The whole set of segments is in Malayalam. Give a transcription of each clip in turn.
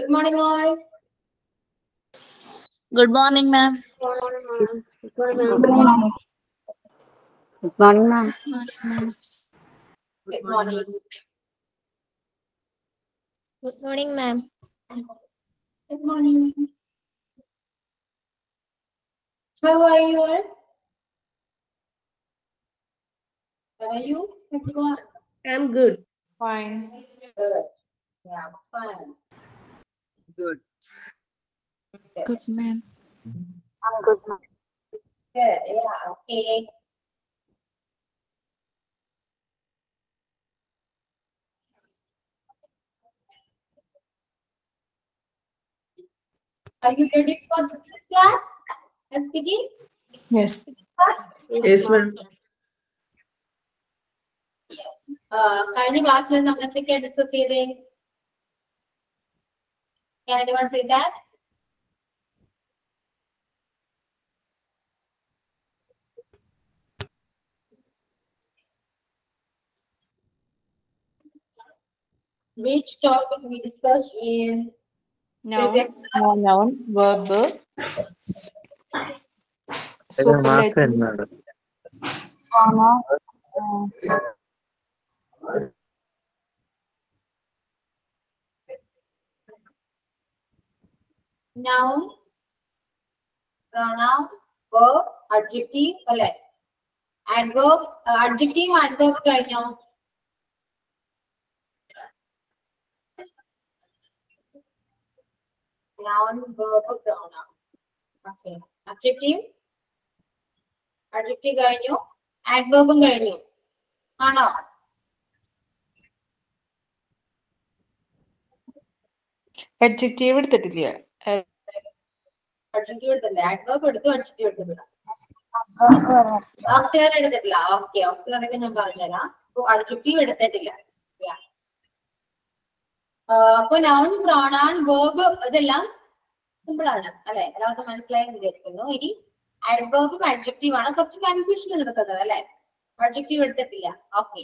Good morning, all. Good morning, ma'am. Good morning, ma'am. Good morning, ma'am. Good morning. Good morning, ma'am. Good morning. How are you all? How are you? everyone? I'm good. Fine. Good. Yeah, fine. Good. Good, ma'am. I'm good, ma'am. Good. Yeah, okay. Are you ready for this class? Let's begin. Yes. Class? Yes, ma'am. Yes. Uh, കഴിഞ്ഞ ക്ലാസ്സിൽ നമ്മൾ എന്തൊക്കെയാണ് ഡിസ്കസ് ചെയ്തേ Can anyone say that? Which topic we discussed in Noun, previous uh, noun, verb, superlative, madam. Comma, noun, pronoun, verb, adjective, അല്ലെ adverb, uh, adjective, adverb കഴിഞ്ഞോ noun, verb, pronoun. Okay. Adjective, adjective കഴിഞ്ഞു adverb ഉം കഴിഞ്ഞു ആണോ adjective എടുത്തിട്ടില്ല Uh, adjective എടുത്തില്ല adverb എടുത്തു adjective എടുത്തില്ല ഓക്സിലറി എടുത്തിട്ടില്ല ഓക്കെ ഓക്സിലറി ഞാൻ പറഞ്ഞുതരാം അപ്പൊ അഡ്ജക്റ്റീവ് എടുത്തിട്ടില്ല Yeah. ആ, അപ്പൊ നൗൺ പ്രോണാൻ വേർബ് ഇതെല്ലാം സിമ്പിൾ ആണ് അല്ലെ എല്ലാവർക്കും മനസ്സിലായി വിചാരിക്കുന്നു ഇനി അഡ്വേർബും അഡ്ജക്റ്റീവ് ആണ് കുറച്ച് കൺഫ്യൂഷൻ നിൽക്കുന്നത് അല്ലെ അഡ്ജക്റ്റീവ് എടുത്തിട്ടില്ല ഓക്കെ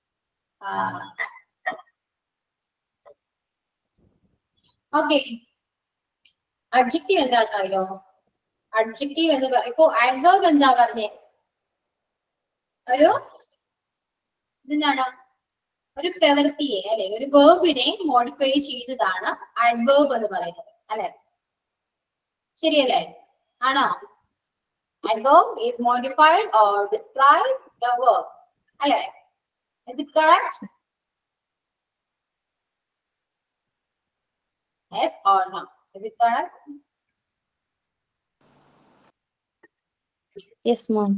ഓക്കെ അഡ്ജക്റ്റീവ് എന്താണെന്ന് അറിയോ അഡ്ജക്റ്റീവ് എന്ന് പറയും ഇപ്പൊ അഡ്വേർബ് എന്താ പറഞ്ഞേ ഒരു ഇതെന്താണ് ഒരു പ്രവൃത്തിയെ അല്ലെ ഒരു വേർബിനെ മോഡിഫൈ ചെയ്തതാണ് അഡ്വേർബ് എന്ന് പറയുന്നത് അല്ലെ ശരിയല്ലേ ആണോ adverb is modified or described the verb അല്ലെ is it correct yes or no is it correct Yes, ma'am.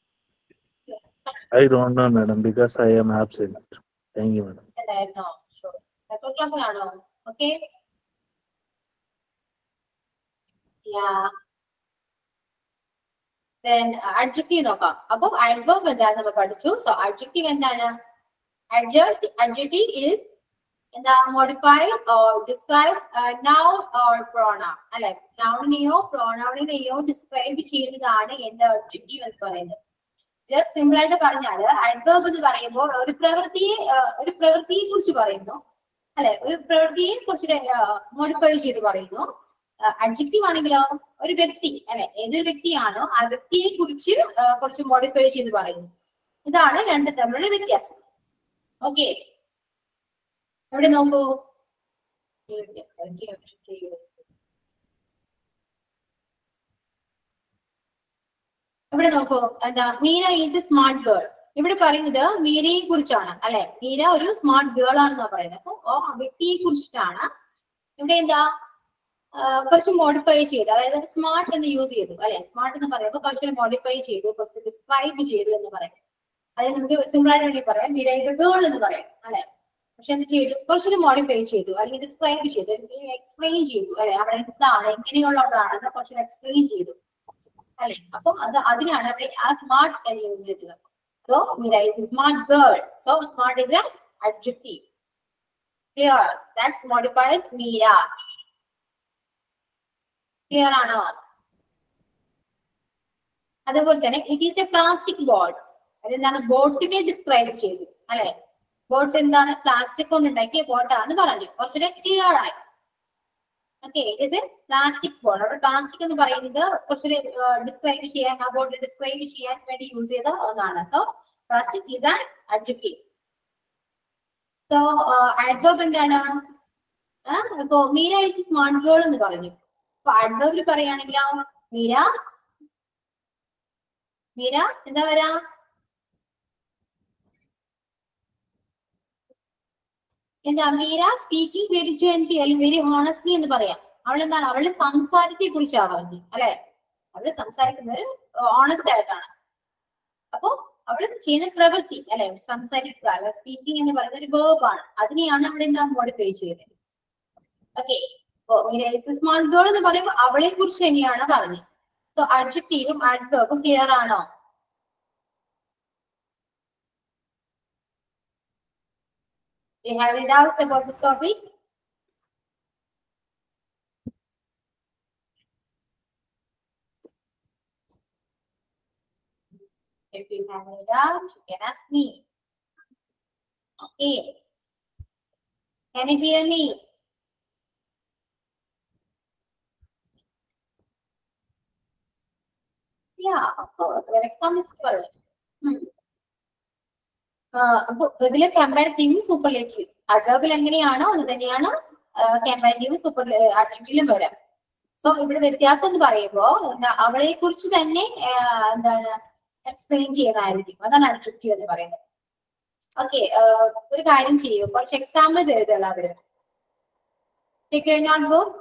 I don't know, madam, because I am absent. Thank you, madam. ഉണ്ടായിരുന്നോ Sure. എത്ര ക്ലാസ്സിലാണോ ഓക്കെ then adjective നോക്കാം അപ്പൊ adverb എന്താണ് നമ്മൾ പഠിച്ചു സോ adjective എന്താണ് adjective adjective is എന്താ modified or describes a noun or pronoun അല്ലെ nounനെയോ pronounനെയോ ഡിസ്ക്രൈബ് ചെയ്യുന്നതാണ് എന്റെ adjective എന്ന് പറയുന്നത് ജസ്റ്റ് സിമ്പിൾ ആയിട്ട് പറഞ്ഞാൽ adverb എന്ന് പറയുമ്പോൾ ഒരു പ്രവൃത്തിയെ ആ, ഒരു പ്രവൃത്തിയെ കുറിച്ച് പറയുന്നു അല്ലെ ഒരു പ്രവൃത്തിയെ കുറിച്ച് മോഡിഫൈ ചെയ്ത് പറയുന്നു അഡ്ജക്റ്റീവ് ആണെങ്കിലോ ഒരു വ്യക്തി അല്ലെ ഏതൊരു വ്യക്തിയാണോ ആ വ്യക്തിയെ കുറിച്ച് ആ, കുറച്ച് മോഡിഫൈ ചെയ്ത് പറയുന്നു ഇതാണ് രണ്ട് തമ്മിലുള്ള വ്യത്യാസം ഓക്കെ ഇവിടെ നോക്കൂ ഇവിടെ നോക്കൂ എന്താ Meera is a smart girl ഇവിടെ പറയുന്നത് മീരയെ കുറിച്ചാണ് അല്ലെ മീര ഒരു സ്മാർട്ട് ഗേൾ ആണെന്നാ പറയുന്നത് അപ്പൊ ആ വ്യക്തിയെ കുറിച്ചിട്ടാണ് ഇവിടെ എന്താ ആ, കുറച്ച് മോഡിഫൈ ചെയ്തു അതായത് സ്മാർട്ട് എന്ന് യൂസ് ചെയ്തു അല്ലെ സ്മാർട്ട് എന്ന് പറയുമ്പോൾ കുറച്ച് മോഡിഫൈ ചെയ്തു കുറച്ച് ഡിസ്ക്രൈബ് ചെയ്തു എന്ന് പറയാം അതായത് നമുക്ക് സിമ്പിൾ ആയിട്ട് വേണമെങ്കിൽ പറയാം മീര ഈസ് എ ഗേൾ എന്ന് പറയാം അല്ലെ പക്ഷെ എന്ത് ചെയ്തു കുറച്ചുകൂടി മോഡിഫൈ ചെയ്തു അല്ലെങ്കിൽ ഡിസ്ക്രൈബ് ചെയ്തു എക്സ്പ്ലെയിൻ ചെയ്തു അല്ലെ അവിടെ എന്താണ് എങ്ങനെയുള്ളതാണെന്ന് കുറച്ചുകൂടി എക്സ്പ്ലെയിൻ ചെയ്തു അല്ലെ അപ്പൊ അത് അതിനാണ് അവിടെ ആ സ്മാർട്ട് എന്ന് യൂസ് ചെയ്തത് so Meera is a smart girl so smart is a adjective clear that's modifies Meera clear ആണോ അതുപോലെ തന്നെ it is a plastic boat അതെന്താണ് ബോട്ടിനെ ഡിസ്ക്രൈബ് ചെയ്തു അല്ലെ ബോട്ട് എന്താണ് പ്ലാസ്റ്റിക് കൊണ്ട് ഉണ്ടാക്കിയ ബോട്ടാന്ന് പറഞ്ഞു കുറച്ചുകൂടെ ക്ലിയർ ആയി okay is a plastic ball അവിടെ പ്ലാസ്റ്റിക് എന്ന് പറയുന്നത് കുറച്ചൊരു ഡിസ്ക്രൈബ് ചെയ്യാൻ ആ ബോർഡ് ഡിസ്ക്രൈബ് ചെയ്യാൻ വേണ്ടി യൂസ് ചെയ്ത ഒന്നാണ് so plastic is an adjective so adverb എന്താണ് ആ, ഇപ്പോ മീര ഇസ് സ്മാർട്ട് ഗേൾ എന്ന് പറഞ്ഞു അപ്പൊ അഡ്വർബിൽ പറയുകയാണെങ്കിലോ മീര മീര എന്താ വരാ എന്താ മീര സ്പീക്കിംഗ് വെരി ജെന്റ്ലി അല്ലെങ്കിൽ വെരി ഹോണസ്റ്റ്ലി എന്ന് പറയാം അവൾ എന്താണ് അവളുടെ സംസാരത്തെ കുറിച്ചാണ് പറഞ്ഞത് അല്ലെ അവള് സംസാരിക്കുന്നത് ഓണസ്റ്റ് ആയിട്ടാണ് അപ്പോ അവള് ചെയ്യുന്ന പ്രവൃത്തി അല്ലെ സംസാരിക്കുക അല്ല സ്പീക്കിംഗ് എന്ന് പറയുന്ന ഒരു വേർബാണ് അതിനെയാണ് അവിടെ എന്താ മോഡിഫൈ ചെയ്തത് ഓക്കെ സ്മാർട്ട് ഗേൾ എന്ന് പറയുമ്പോൾ അവളെ കുറിച്ച് തന്നെയാണ് പറഞ്ഞത് സോ അഡ്ജക്റ്റീവും അഡ്വേർബും ക്ലിയർ ആണോ Do you have any doubts about this topic? If you have any doubt, you can ask me. Okay. Can you hear me? Yeah, of course. Your exam is full. Hmm. അപ്പൊ ഇതില് കമ്പാരിറ്റീവ് സൂപ്പർലേറ്റീവ് അഡ്വർബിൽ എങ്ങനെയാണോ അത് തന്നെയാണ് കമ്പാരിറ്റീവ് സൂപ്പർ അഡ്ജക്റ്റീവിലും വരാം സോ ഇവിടെ വ്യത്യാസം എന്ന് പറയുമ്പോ എന്താ അവളെ കുറിച്ച് തന്നെ ആ, എന്താണ് എക്സ്പ്ലെയിൻ ചെയ്യുന്നതായിരിക്കും അതാണ് അഡ്ജക്റ്റീവ് എന്ന് പറയുന്നത് ഓക്കെ ഒരു കാര്യം ചെയ്യൂ കുറച്ച് എക്സാമ്പിൾസ് എഴുതുക എല്ലാവരും take your notebook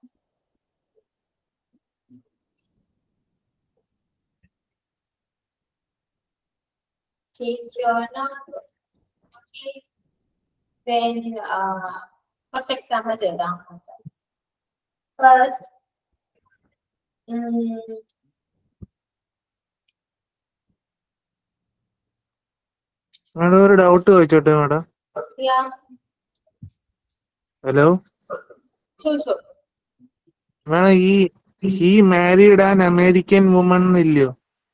take your notebook. Okay. Then uh, കുറച്ച് എക്സാമ്പിൾസ് എഴുതാം ഫസ്റ്റ് മാഡം ഒരു ഡൗട്ട് ചോദിച്ചോട്ടെ മാഡം ഹലോ ചോദിച്ചോ മാഡം ഈ ഈ മാരീഡ് ആൻ അമേരിക്കൻ വുമൺ ഇല്ലയോ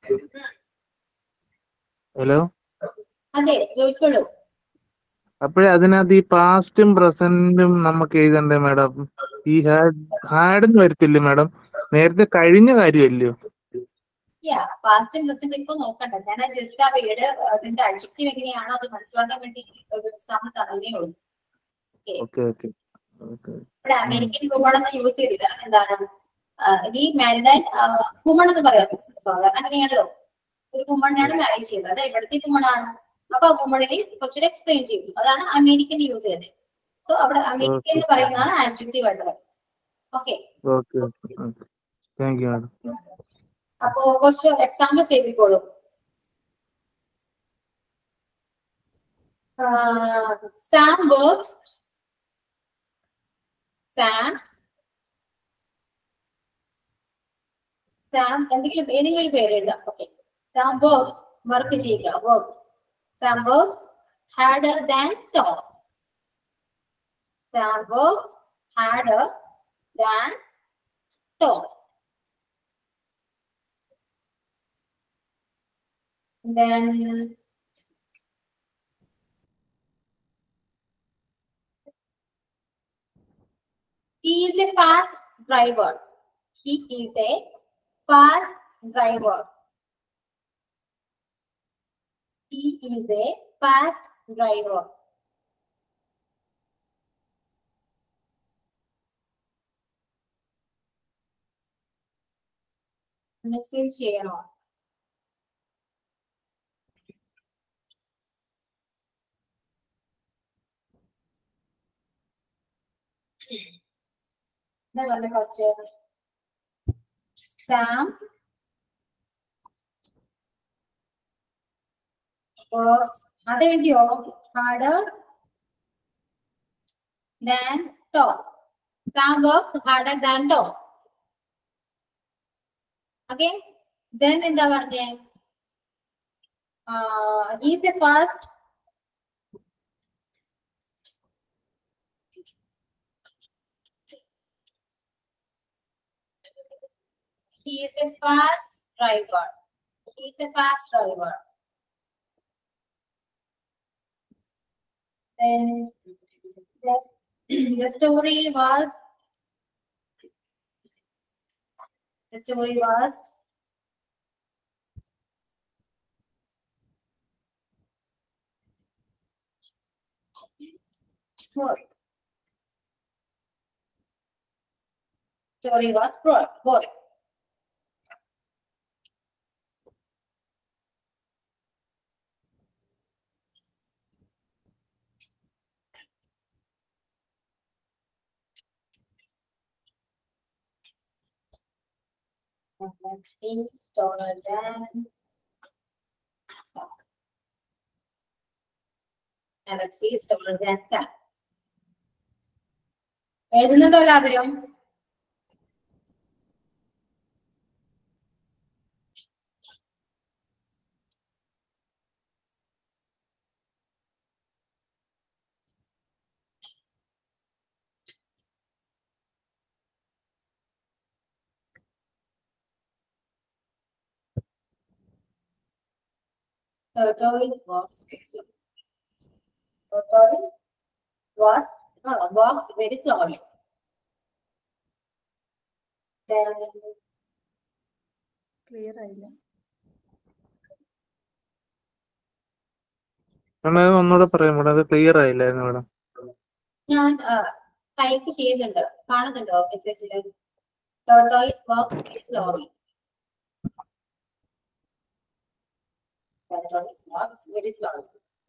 ഹലോ അതെ ചോദിച്ചോളൂ അപ്പോഴേ അതിനകത്ത് ഈ പാസ്റ്റും പ്രസന്റും നമുക്ക് എഴുതണ്ടേ മാഡം ഈ ഹാഡ് ഹാഡെന്ന് വരത്തില്ലേ മാഡം നേരത്തെ കഴിഞ്ഞ കാര്യമല്ലയോ യാ പാസ്റ്റും പ്രസന്റ് ഇപ്പൊ നോക്കണ്ട ഞാൻ ജസ്റ്റ് ആ വീട് അതിന്റെ അഡ്ജക്റ്റീവ് എങ്ങനെയാണോ അത് മനസ്സിലാക്കാൻ വേണ്ടി ഒരു എക്സാമ്പിൾ തന്നതേ ഉള്ളൂ ഓക്കെ ഓക്കെ ഓക്കെ ഇവിടെ അമേരിക്കൻ വുമൺ എന്ന് യൂസ് ചെയ്തില്ല എന്താണ് ആ, ഈ മാരിഡ് വുമൺ എന്ന് പറയാം സാധാരണ അങ്ങനെയാണല്ലോ ഒരു വുമണിനാണ് മാരേജ് ചെയ്തത് അത് എവിടത്തെ വുമൺ ആണ് അപ്പൊ ആ വുമണിനെ കുറച്ചുകൂടെ എക്സ്പ്ലെയിൻ ചെയ്തു അതാണ് അമേരിക്കൻ യൂസ് ചെയ്തത് സോ അവിടെ അമേരിക്കൻ എന്ന് പറയുന്നതാണ് ആഡ്ജക്റ്റീവ് ആയിട്ട് okay okay okay okay thank you madam അപ്പോ കുറച്ച് എക്സാമ്പിൾസ് എഴുതിക്കോളൂ സാം വർക്ക്സ് സാം സാം എന്തെങ്കിലും ഏതെങ്കിലും ഒരു പേര് എഴുതാം ഓക്കെ സാം വർക്ക്സ് വർക്ക് ചെയ്യുക work Sam works harder than top Sam works harder than top then he is a fast driver. He is a fast driver. He is a fast driver. Message ചെയ്യണോ എന്താ പറഞ്ഞ ഫസ്റ്റ് സാം അത് എഴുതിയോ harder than top Sam works harder than top okay then എന്താ പറഞ്ഞേ is a fast He is a fast driver. He is a fast driver. Then the, the story was The story was boring. Story was boring. boring. Next is taller than. Alex is taller than Sam. എഴുതുന്നുണ്ടോ എല്ലാവരും Tortoise walks very slowly. Tortoise was uh, walks very slowly. Then clear ആയില്ല മാഡം അത് ഒന്നുകൂടെ പറയാം മാഡം അത് ക്ലിയർ ആയില്ലായിരുന്നു മാഡം ഞാൻ ടൈപ്പ് ചെയ്യുന്നുണ്ട് കാണുന്നുണ്ടോ മെസ്സേജിൽ tortoise works very slowly tortoise works very slowly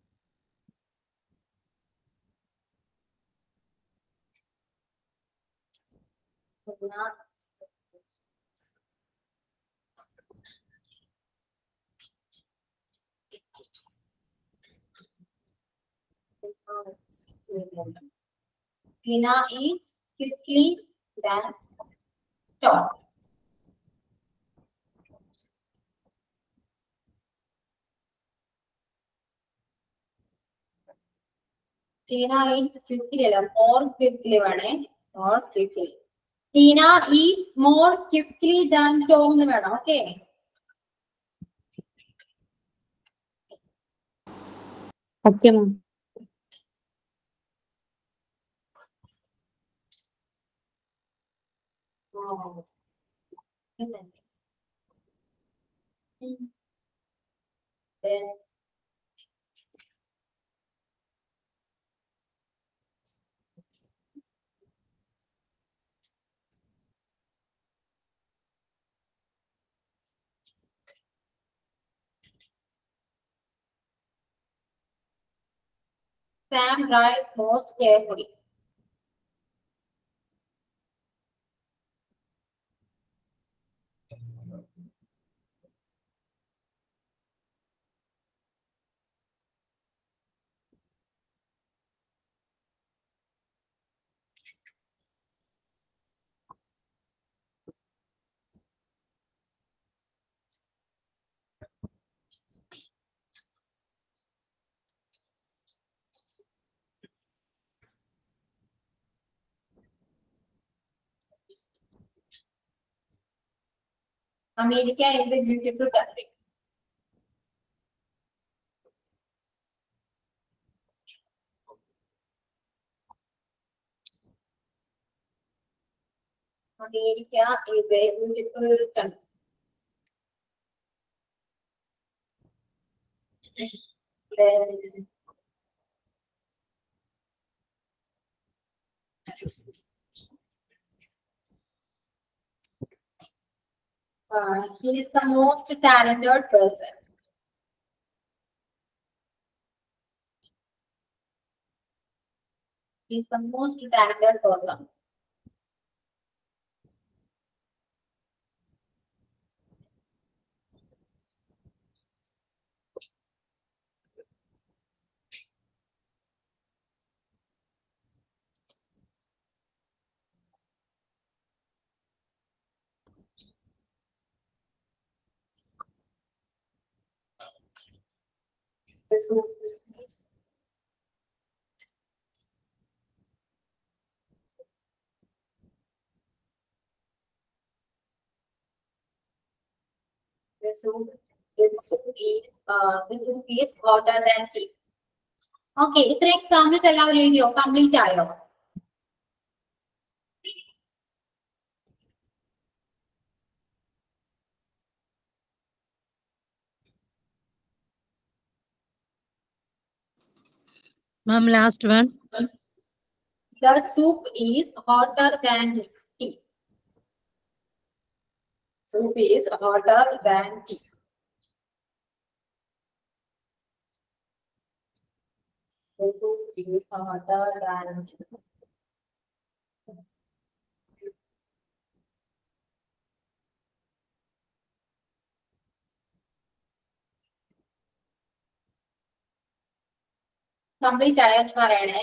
Tina eats quickly than Tom. Tina eats quickly അല്ല more quickly വേണേ more quickly. Tina eats more quickly than Tom എന്ന് വേണം okay okay ma'am Wow. Then Sam drives most carefully. America is a beautiful country. America is a beautiful country. Then uh, he is the most talented person. He is the most talented person. The zoo is the soup is is uh the soup is hotter than tea. Okay, ഇത്ര എക്സാമ്പിൾസ് എല്ലാവരും എഴുതിയോ കംപ്ലീറ്റ് ആയോ Ma'am, last one. The soup is hotter than tea. Soup is hotter than tea. The soup is hotter than tea. Complete ആയെന്ന് പറയണേ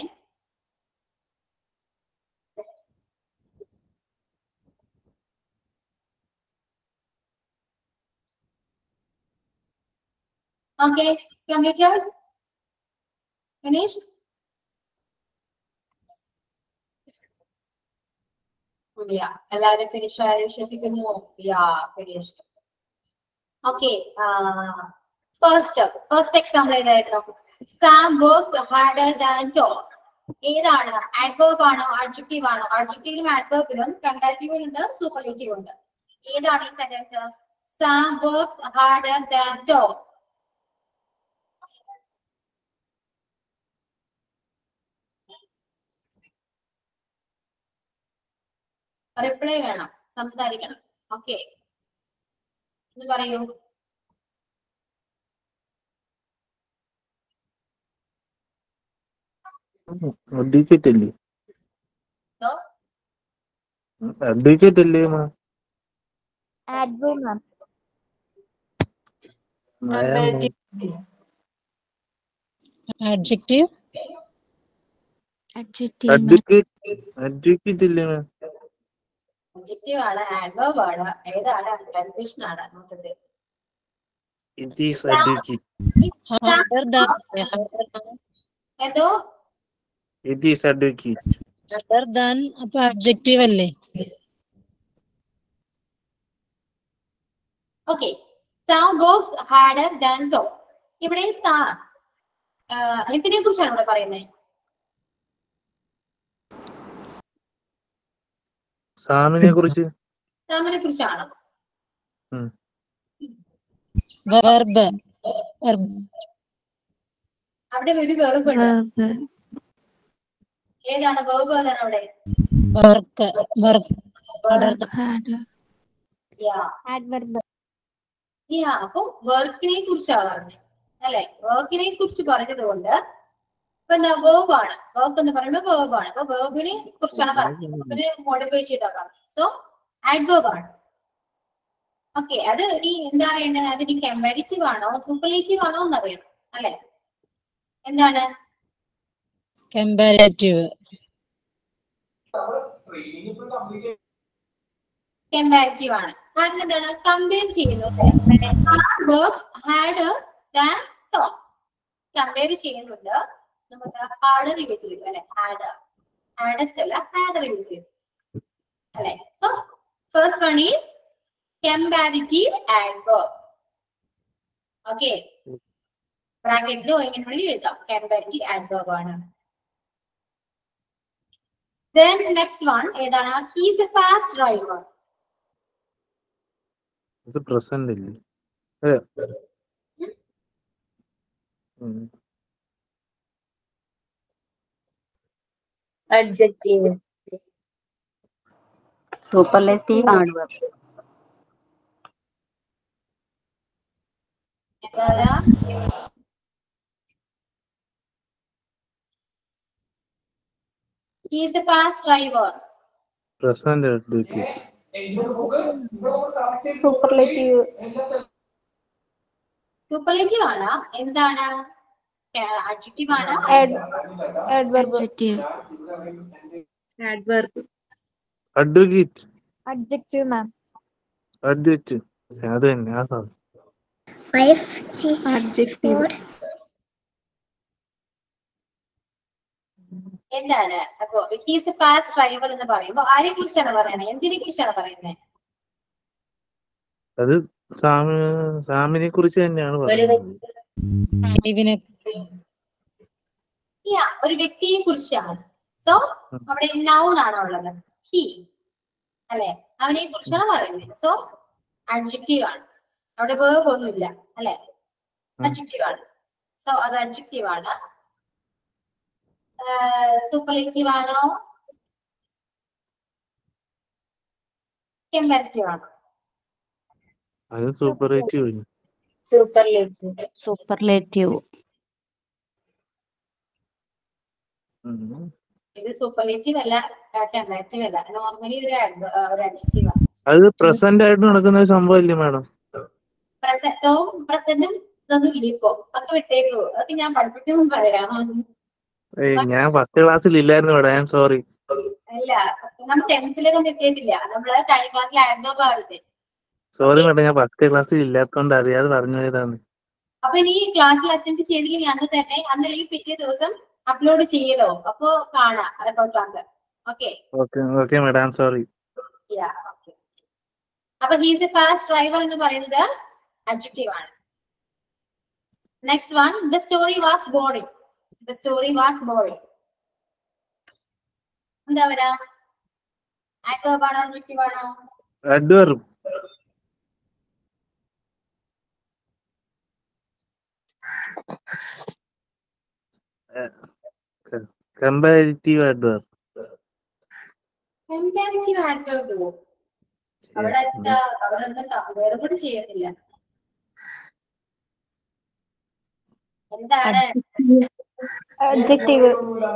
Okay, completed? Finished? Yeah, എല്ലാവരും ഫിനിഷ് ആയി വിശ്വസിക്കുന്നു yeah finished okay first first example ഏതായിരുന്നു Sam works harder than Tom ഏതാണ് ആഡ്വേർബ് ആണോ അഡ്ജക്റ്റീവ് ആണോ അഡ്ജക്റ്റീവിലും ആഡ്വേർബിലും കമ്പാരിറ്റീവ് ഉണ്ട് സൂപ്പർലേറ്റീവ് ഉണ്ട് ഏതാണ് ഈ sentence Sam works harder than Tom reply വേണം സംസാരിക്കണം ഓക്കെ എന്ന് പറയൂ അഡ്വക്കേറ്റ് അല്ലേ No? അഡ്വക്കേറ്റ് അല്ലേ മാ Adverb, ma'am. Adjective. Adjective, ma'am. Advocate advocate അല്ലേ മാം ഒബ്ജക്റ്റീവ് ആണ് ആഡ്വേർബ് ആണ് ഏതാണ് കൺഫ്യൂഷൻ ആണ് നോക്കട്ടെ it is advocate Harder than. Harder than. എന്തോ it is advocate Harder than. അപ്പൊ adjective അല്ലേ? Okay Sam works harder than Tom ഇവിടെ സാം എന്തിനെ കുറിച്ചാണ് ഇവിടെ പറയുന്നത് സാമിനെ കുറിച്ച് സാമിനെ കുറിച്ചാണ് Verb. Verb. അവിടെ ഒരു വെറുപ്പ് ഉണ്ട് Verb. ഏതാണ് വേർബ് ഏതാണ് അവിടെ Work. Work. Harder than. Harder. യാ Adverb. യാ അപ്പൊ വർക്കിനെ കുറിച്ചാണ് പറഞ്ഞത് അല്ലെ വർക്കിനെ കുറിച്ച് പറഞ്ഞത് കൊണ്ട് ഇപ്പൊ എന്താ വേർബ് ആണ് വർക്ക് എന്ന് പറയുമ്പോൾ വേർബ് ആണ് അപ്പൊ വേർബിനെ കുറിച്ചാണ് പറഞ്ഞത് ഒരു മോഡിഫൈ ചെയ്തേക്കാം സോ ആഡ്വേർബ് ആണ് ഓക്കെ അത് ഇനി എന്താ അറിയേണ്ടത് അത് ഇനി കമ്പാരിറ്റീവ് ആണോ സൂപ്പർലേറ്റീവ് ആണോ എന്ന് അറിയണം അല്ലെ എന്താണ് Comparative. കമ്പാരിറ്റീവ് ആണ് കാരണം എന്താണ് കമ്പയർ ചെയ്യുന്നു works hard than Tom compare ചെയ്യുന്നുണ്ട് നമുക്ക് ഹാർഡർ യൂസ് ചെയ്തു അല്ലെ ഹാഡ് ഹാഡസ്റ്റ് അല്ല ഹാഡർ യൂസ് ചെയ്തു അല്ലെ so first one is comparative adverb okay ബ്രാക്കറ്റിലോ ഇങ്ങനെ വേണമെങ്കിൽ എഴുതാം കമ്പാരിറ്റീവ് ആഡ്വേർബ് ആണ് Then next one ഏതാണ് ഹീസ് എ ഫാസ്റ്റ് ഡ്രൈവർ ഇത് പ്രസന്റ് ഇല്ലേ അതെ ഉം. അഡ്ജക്റ്റീവ് സൂപ്പർലേറ്റീവ് ആണ് എന്താണ് He is a fast driver. Present advocate Superlative. Superlative ആണ് എന്താണ് അഡ്ജക്റ്റീവ് ആണ് Ad. Adverb. Adjective. Adverb advocate Adjective, ma'am. Advocate അത് തന്നെ ആ സാധനം Five, six, അഡ്ജക്റ്റീവ് എന്താണ് അപ്പൊ ഹീസ് എ ഫാസ്റ്റ് ഡ്രൈവർ എന്ന് പറയുമ്പോൾ ആരെ കുറിച്ചാണ് പറയുന്നത് എന്തിനെ കുറിച്ചാണ് പറയുന്നത് അത് സാമി സാമിനെ കുറിച്ച് തന്നെയാണ് പറയുന്നത് ഇവനെ Yeah, ഒരു വ്യക്തിയെ കുറിച്ചാണ് സോ അവിടെ നൗൺ ആണ് ഉള്ളത് ഹി അല്ലെ അവനെ കുറിച്ചാണ് പറയുന്നത് സോ അഡ്ജക്റ്റീവ് ആണ് അവിടെ വേർബ് ഒന്നുമില്ല അല്ലെ ഉം. അഡ്ജക്റ്റീവ് ആണ് സോ അത് അഡ്ജക്റ്റീവ് ആണ് സൂപ്പർലേറ്റീവ് ആണോ കമ്പാരിറ്റീവ് ആണോ അത് സൂപ്പറേറ്റീവ് സൂപ്പർലേറ്റീവ് സൂപ്പർലേറ്റീവ് ഇത് സൂപ്പർലേറ്റീവ് അല്ല കമ്പാരിറ്റീവ് അല്ല നോർമലി ഒരു adv- ആ, ഒരു അഡ്ജക്റ്റീവ് ആണ് അത് പ്രസന്റ് ആയിട്ട് നടക്കുന്ന ഒരു സംഭവമല്ലേ മാഡം പ്രസന്റവും പ്രസന്റും ഇതൊന്നും ഇല്ല ഇപ്പൊ ഒക്കെ വിട്ടേക്കോ അതൊക്കെ ഞാൻ പഠിപ്പിക്കും പറയാം ഏയ് ഞാൻ ഫസ്റ്റ് ക്ലാസ്സിൽ ഇല്ലായിരുന്നു മാഡം ഐ ആം സോറി അല്ല നമ്മൾ ടെൻസിലൊക്കെ എത്തിയിട്ടില്ല നമ്മള് കഴിഞ്ഞ ക്ലാസ്സിൽ ആഡ്ബോ പാടില്ലേ സോറി മാഡം ഞാൻ ഫസ്റ്റ് ക്ലാസ്സിൽ ഇല്ലാത്തതുകൊണ്ട് അറിയാതെ പറഞ്ഞു പോയതാണ് അപ്പൊ ഇനി ക്ലാസ്സിൽ അറ്റൻഡ് ചെയ്തില്ലെങ്കിൽ അന്ന് തന്നെ അന്നല്ലെങ്കിൽ പിറ്റേ ദിവസം അപ്ലോഡ് ചെയ്യലോ അപ്പൊ കാണാം record class okay okay okay madam I am sorry അപ്പൊ ഹീസ് എ ഫാസ്റ്റ് ഡ്രൈവർ എന്ന് പറയുന്നത് അഡ്ജക്റ്റീവ് ആണ് next one the story was boring the story was boring എന്താ വരാ ആഡ്വേർബ് ആണോ അഡ്ജക്റ്റീവ് ആണോ അഡ്വറും കമ്പാരിറ്റീവ് അഡ്വർ കമ്പാരിറ്റീവ് ആഡ്വേർബ് അവിടെ എന്താ അവിടെ എന്താ വേർപെട്ട് ചെയ്യുന്നില്ല എന്താണ് adjective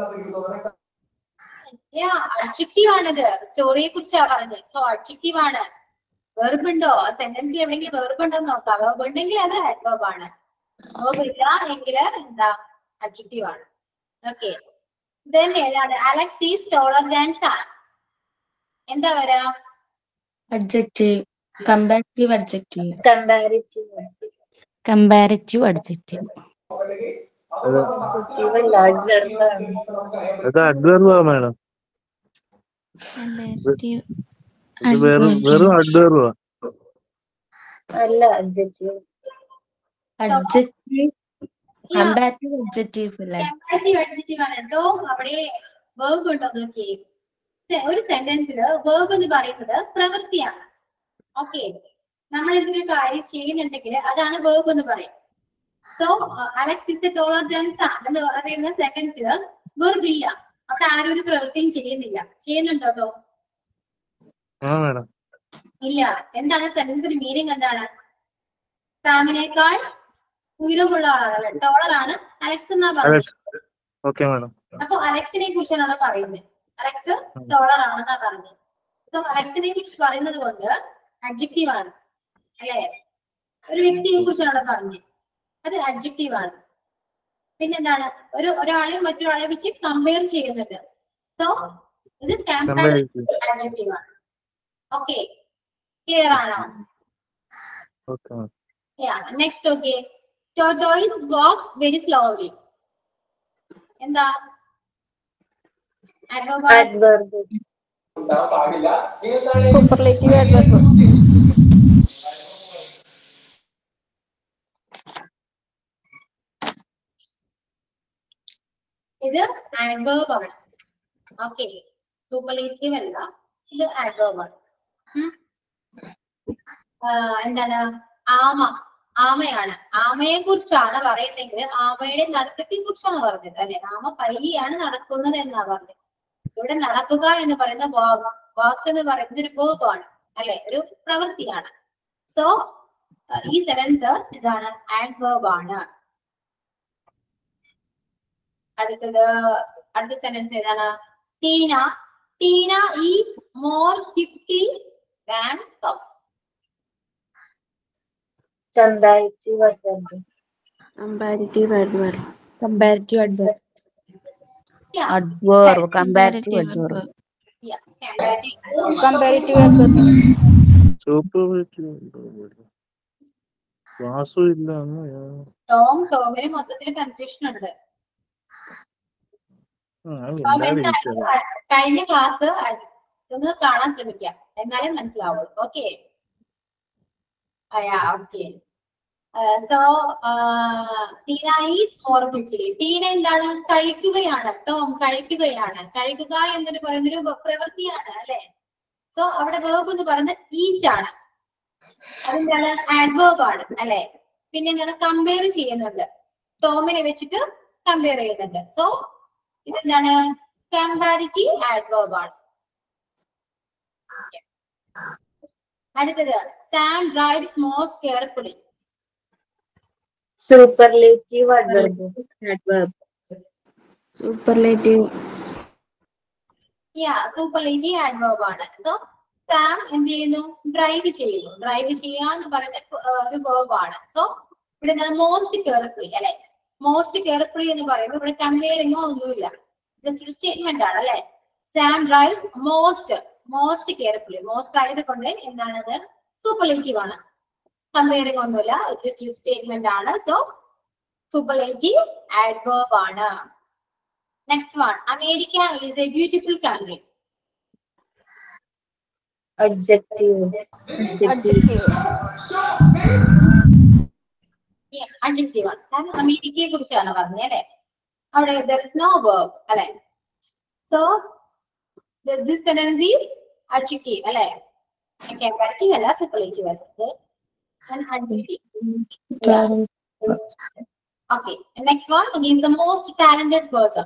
അഡ്ജക്റ്റീവ് ആണിത് സ്റ്റോറിയെ കുറിച്ചാ പറഞ്ഞത് സോ അഡ്ജക്റ്റീവ് ആണ് വെർബ് ഉണ്ടോ സെന്റൻസിൽ എവിടെയെങ്കിലും വെർബ് ഉണ്ടോ എന്ന് നോക്കാം വെർബ് ഉണ്ടെങ്കിൽ അത് അഡ്വർബ് ആണ് വെർബ് ഇല്ല എങ്കിൽ എന്താ അഡ്ജക്റ്റീവ് ആണ് ഓക്കെ ദെൻ ഏതാണ് Alex is taller than Sam എന്താ വരാ adjective comparative adjective comparative comparative adjective adjective അല്ല adverb ആണ്. അത് അഡ്വർബാ മാഡം comparative ഇത് വെറും വെറും അഡ്വർബാ അല്ല adjective adjective comparative adjectives അല്ലേ കമ്പാരിറ്റീവ് അഡ്ജക്റ്റീവ് ആണ് കേട്ടോ അവിടെ വേർബ് ഉണ്ടോ നോക്കി ഒരു സെന്റൻസിൽ വേർബ് എന്ന് പറയുന്നത് പ്രവൃത്തിയാണ് ഓക്കെ നമ്മൾ എന്തൊരു കാര്യം ചെയ്യുന്നുണ്ടെങ്കിൽ അതാണ് വേർബ് എന്ന് പറയും so Alex is taller than Sam എന്ന് പറയുന്ന സെന്റൻസിൽ വെർബ് ഇല്ല അവിടെ ആരും ഒരു പ്രവൃത്തിയും ചെയ്യുന്നില്ല ചെയ്യുന്നുണ്ടോ കേട്ടോ ആ മാഡം ഇല്ല എന്താണ് സെന്റൻസിന്റെ മീനിങ് എന്താണ് സാമിനേക്കാൾ ഉയരമുള്ള ആളാണ് ടോളർ ആണ് അലക്സ് എന്നാ പറയുന്നത് അലക്സ് ഓക്കെ മാഡം അപ്പൊ അലക്സിനെ കുറിച്ചാണ് പറയുന്നത് അലക്സ് ടോളർ ആണെന്നാ പറഞ്ഞത് സോ അലക്സിനെ കുറിച്ച് പറയുന്നത് കൊണ്ട് അഡ്ജക്റ്റീവ് ആണ് അല്ലേ ഒരു വ്യക്തിയെ കുറിച്ചാണ് പറഞ്ഞത് അത് അഡ്ജക്റ്റീവ് ആണ് പിന്നെന്താണ് ഒരു ഒരാളെ മറ്റൊരാളെ വെച്ച് കമ്പയർ ചെയ്യുന്നുണ്ട് സോ ഇത് കമ്പാരിറ്റീവ് അഡ്ജക്റ്റീവ് ആണ് ഓക്കെ ക്ലിയർ ആണോ okay madam next okay tortoise walks very slowly എന്താ adverb ആണ്. adverb superlative adverb ഇത് adverb ആണ് ഓക്കെ സൂപ്പർലേറ്റീവ് അല്ല ഇത് adverb ആണ് ഉം. ആ, എന്താണ് ആമ ആമയാണ് ആമയെ കുറിച്ചാണ് പറയുന്നെങ്കിൽ ആമയുടെ നടത്തത്തെ കുറിച്ചാണ് പറഞ്ഞത് അല്ലെ ആമ പയ്യാണ് നടക്കുന്നത് എന്നാ പറഞ്ഞത് ഇവിടെ നടക്കുക എന്ന് പറയുന്ന വാക്ക് വാക്ക് എന്ന് പറയുന്നത് ഒരു വേർബാണ് അല്ലെ ഒരു പ്രവൃത്തിയാണ് സോ ഈ സെൻസ് ഇതാണ് adverb ആണ് അടുത്തത് അടുത്ത സെന്റൻസ് ഏതാണ് Tina Tina is more quickly than Tom comparative adverb comparative adverb comparative adverb adverb comparative adverb comparative adverb superlative ക്ലാസ്സും ഇല്ല ഒന്നും ടോം ടോമിന് മൊത്തത്തിൽ കൺഫ്യൂഷൻ ഉണ്ട് ആ, ടോം മിണ്ടാതിരിക്കുക. എന്തായാലും കഴിഞ്ഞ ക്ലാസ് ഒന്ന് കാണാൻ ശ്രമിക്കാം എന്നാലേ മനസ്സിലാവുള്ളൂ okay okay so Tina is more quickly Tina എന്താണ് കഴിക്കുകയാണ് ടോം കഴിക്കുകയാണ് കഴിക്കുക എന്നൊരു പറയുന്നൊരു പ്രവൃത്തിയാണ് അല്ലെ സോ അവിടെ വേർബ് എന്ന് പറയുന്നത് ഈറ്റ് ആണ് അതെന്താണ് ആഡ്വേർബ് ആണ് അല്ലെ പിന്നെ എന്താണ് കമ്പയർ ചെയ്യുന്നുണ്ട് ടോമിനെ വെച്ചിട്ട് കമ്പയർ ചെയ്യുന്നുണ്ട് സോ ഇതെന്താണ് കമ്പാരിറ്റീവ് ആഡ്വേർബ് ആണ് അടുത്തത് Sam drives most carefully Superlative adverb. Adverb. Superlative. Yeah superlative adverb ആണ് സോ സാം എന്ത് ചെയ്യുന്നു ഡ്രൈവ് ചെയ്യുന്നു ഡ്രൈവ് ചെയ്യുക എന്ന് പറയുന്ന ഏർ ഒരു വേർബ് ആണ് സോ ഇവിടെ എന്താണ് മോസ്റ്റ് കെയർഫുള്ളി അല്ലെ മോസ്റ്റ് കെയർഫുള്ളി എന്ന് പറയുമ്പോൾ ഇവിടെ കമ്പയറിങ്ങോ ഒന്നുമില്ല ജസ്റ്റ് ഒരു സ്റ്റേറ്റ്മെന്റ് ആണ് അല്ലെ Sam drives most most carefully most ആയത് കൊണ്ട് എന്താണത് സൂപ്പർലേറ്റീവ് ആണ് കമ്പയറിംഗ് ഒന്നുമില്ല ജസ്റ്റ് ഒരു സ്റ്റേറ്റ്മെന്റ് ആണ് സോ സൂപ്പർലേറ്റീവ് ആഡ്വേർബ് ആണ് next one America is a beautiful country Adjective. Adjective. Adjective ആണ് കാരണം അമേരിക്കയെ കുറിച്ചാണ് പറഞ്ഞത് അല്ലെ അവിടെ ദർ ഇസ് നോ വേർബ് അല്ലെ so this sentence is adjective അല്ലെ കമ്പാരിറ്റീവ് അല്ല സൂപ്പർലേറ്റീവ് അല്ല adjective Okay, next one. He is the most talented person.